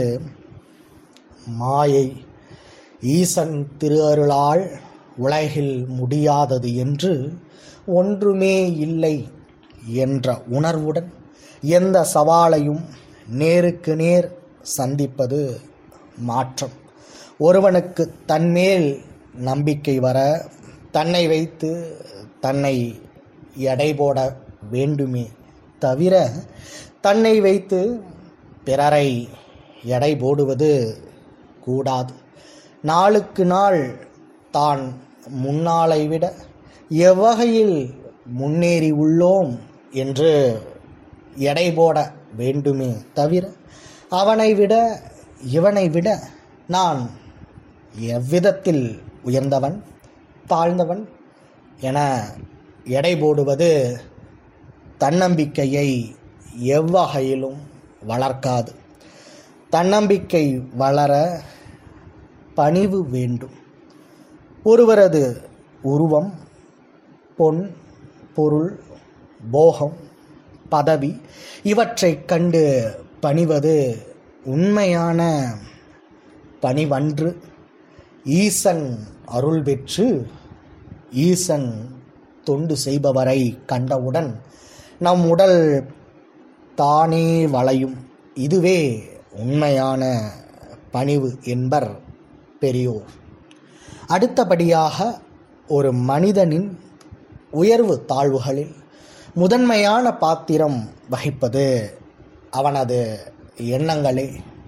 மாயை ஈசன் திருஅருளால் உலகில் முடியாதது என்று ஒன்றுமே இல்லை என்ற உணர்வுடன் எந்த சவாலையும் நேருக்கு நேர் சந்திப்பது மாற்றம் ஒருவனுக்கு தன்மேல் நம்பிக்கை வர தன்னை வைத்து தன்னை எடை போட வேண்டுமே தவிர தன்னை வைத்து பிறரை எடை போடுவது கூடாது நாளுக்கு நாள் தான் முன்னாளை விட எவ்வகையில் முன்னேறி உள்ளோம் என்று எடை போட வேண்டுமே தவிர அவனை விட இவனை விட நான் எவ்விதத்தில் உயர்ந்தவன் தாழ்ந்தவன் என எடை போடுவது தன்னம்பிக்கையை எவ்வகையிலும் வளர்க்காது தன்னம்பிக்கை வளர பணிவு வேண்டும் ஒருவரது உருவம் பொன் பொருள் போகம் பதவி இவற்றைக் கண்டு பணிவது உண்மையான பணிவன்று ஈசன் அருள் பெற்று ஈசன் தொண்டு செய்பவரை கண்டவுடன் நம் உடல் தானே வளையும் இதுவே உண்மையான பணிவு என்பர் பெரியோர் அடுத்தபடியாக ஒரு மனிதனின் உயர்வு தாழ்வுகளில் முதன்மையான பாத்திரம் வகிப்பது அவனது எண்ணங்களே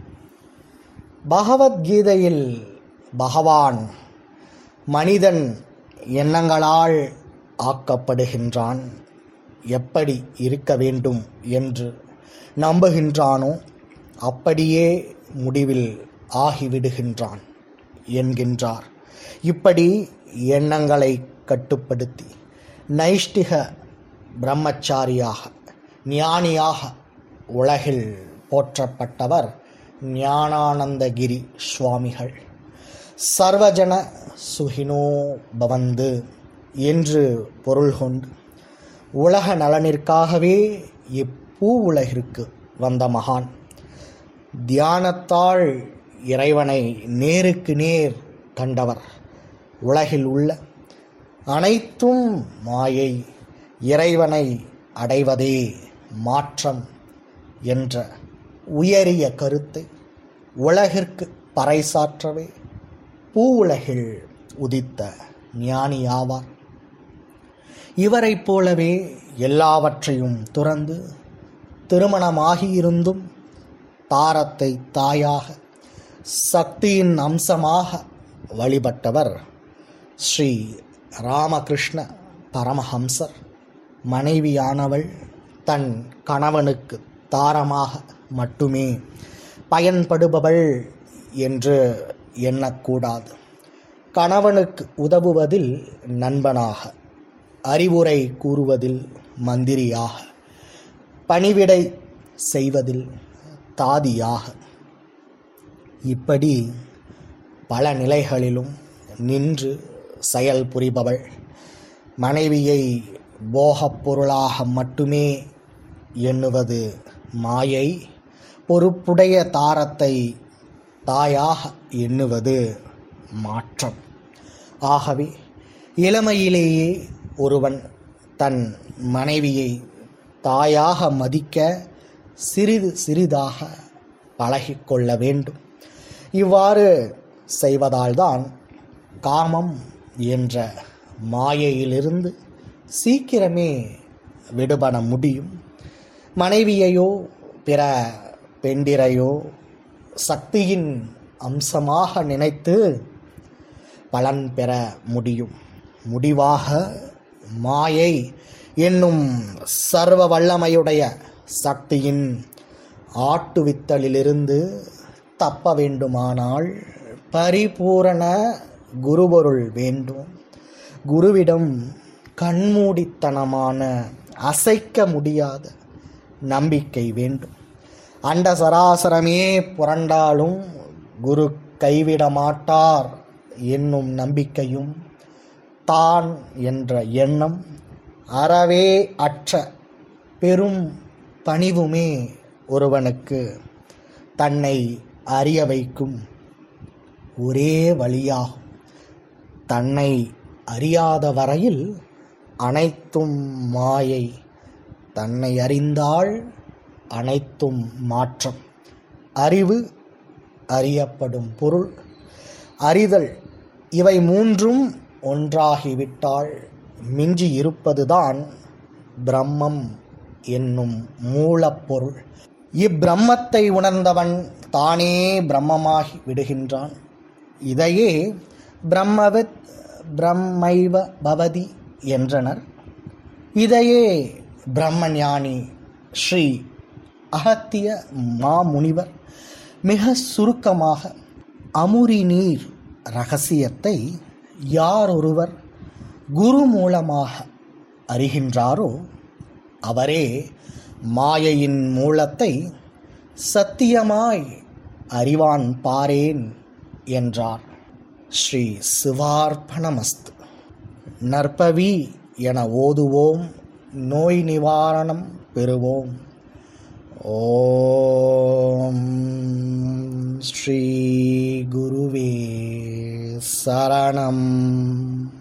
பகவத்கீதையில் பகவான் மனிதன் எண்ணங்களால் ஆக்கப்படுகின்றான் எப்படி இருக்க வேண்டும் என்று நம்புகின்றானோ அப்படியே முடிவில் ஆகிவிடுகின்றான் என்கின்றார் இப்படி எண்ணங்களை கட்டுப்படுத்தி நைஷ்டிக பிரம்மச்சாரியாக ஞானியாக உலகில் போற்றப்பட்டவர் ஞானானந்தகிரி சுவாமிகள் சர்வஜன சுகினோ பவந்து என்று பொருள் கொண்டு உலக நலனிற்காகவே இப்பூ உலகிற்கு வந்த மகான் தியானத்தால் இறைவனை நேருக்கு நேர் கண்டவர் உலகில் உள்ள அனைத்தும் மாயை இறைவனை அடைவதே மாற்றம் என்ற உயரிய கருத்தை உலகிற்கு பறைசாற்றவே பூவுலகில் உதித்த ஞானி ஆவார் இவரைப் போலவே எல்லாவற்றையும் துறந்து திருமணமாகியிருந்தும் தாரத்தை தாயாக சக்தியின் அம்சமாக வழிபட்டவர் ஸ்ரீ ராமகிருஷ்ண பரமஹம்சர் மனைவியானவள் தன் கணவனுக்கு தாரமாக மட்டுமே பயன்படுபவள் என்று எண்ணக்கூடாது கணவனுக்கு உதவுவதில் நண்பனாக அறிவுரை கூறுவதில் மந்திரியாக பணிவிடை செய்வதில் தாதியாக இப்படி பல நிலைகளிலும் நின்று செயல் புரிபவள் மனைவியை போகப் பொருளாக மட்டுமே எண்ணுவது மாயை பொறுப்புடைய தாரத்தை தாயாக எண்ணுவது மாற்றம் ஆகவே இளமையிலேயே ஒருவன் தன் மனைவியை தாயாக மதிக்க சிறிது சிறிதாக பழகிக்கொள்ள வேண்டும் இவ்வாறு செய்வதால்தான் காமம் என்ற மாயையிலிருந்து சீக்கிரமே விடுபட முடியும் மனைவியையோ பிற பெண்டிரையோ சக்தியின் அம்சமாக நினைத்து பலன் பெற முடியும் முடிவாக மாயை என்னும் சர்வ வல்லமையுடைய சக்தியின் ஆட்டுவித்தலிலிருந்து தப்ப வேண்டுமானால் பரிபூரண குருபொருள் வேண்டும் குருவிடம் கண்மூடித்தனமான அசைக்க முடியாத நம்பிக்கை வேண்டும் அண்ட சராசரமே புரண்டாலும் குரு கைவிட மாட்டார் என்னும் நம்பிக்கையும் தான் என்ற எண்ணம் அறவே அற்ற பெரும் பணிவுமே ஒருவனுக்கு தன்னை அறிய வைக்கும் ஒரே வழியாகும் தன்னை அறியாத வரையில் அனைத்தும் மாயை தன்னை அறிந்தால் அனைத்தும் மாற்றம் அறிவு அறியப்படும் பொருள் அறிதல் இவை மூன்றும் ஒன்றாகிவிட்டால் மிஞ்சி இருப்பதுதான் பிரம்மம் என்னும் மூலப்பொருள் இப்பிரம்மத்தை உணர்ந்தவன் தானே பிரம்மமாகி விடுகின்றான் இதையே பிரம்மவித் பிரம்மைவ பவதி என்றனர் இதையே பிரம்மஞானி ஸ்ரீ அகத்திய மாமுனிவர் மிக சுருக்கமாக அமுரி நீர் ரகசியத்தை யாரொருவர் குரு மூலமாக அறிகின்றாரோ அவரே மாயையின் மூலத்தை சத்தியமாய் அறிவான் பாரேன் என்றார் ஸ்ரீ சிவார்ப்பணமஸ்து நற்பவி என ஓதுவோம் நோய் நிவாரணம் பெறுவோம் ஓம் ஸ்ரீ குருவே சரணம்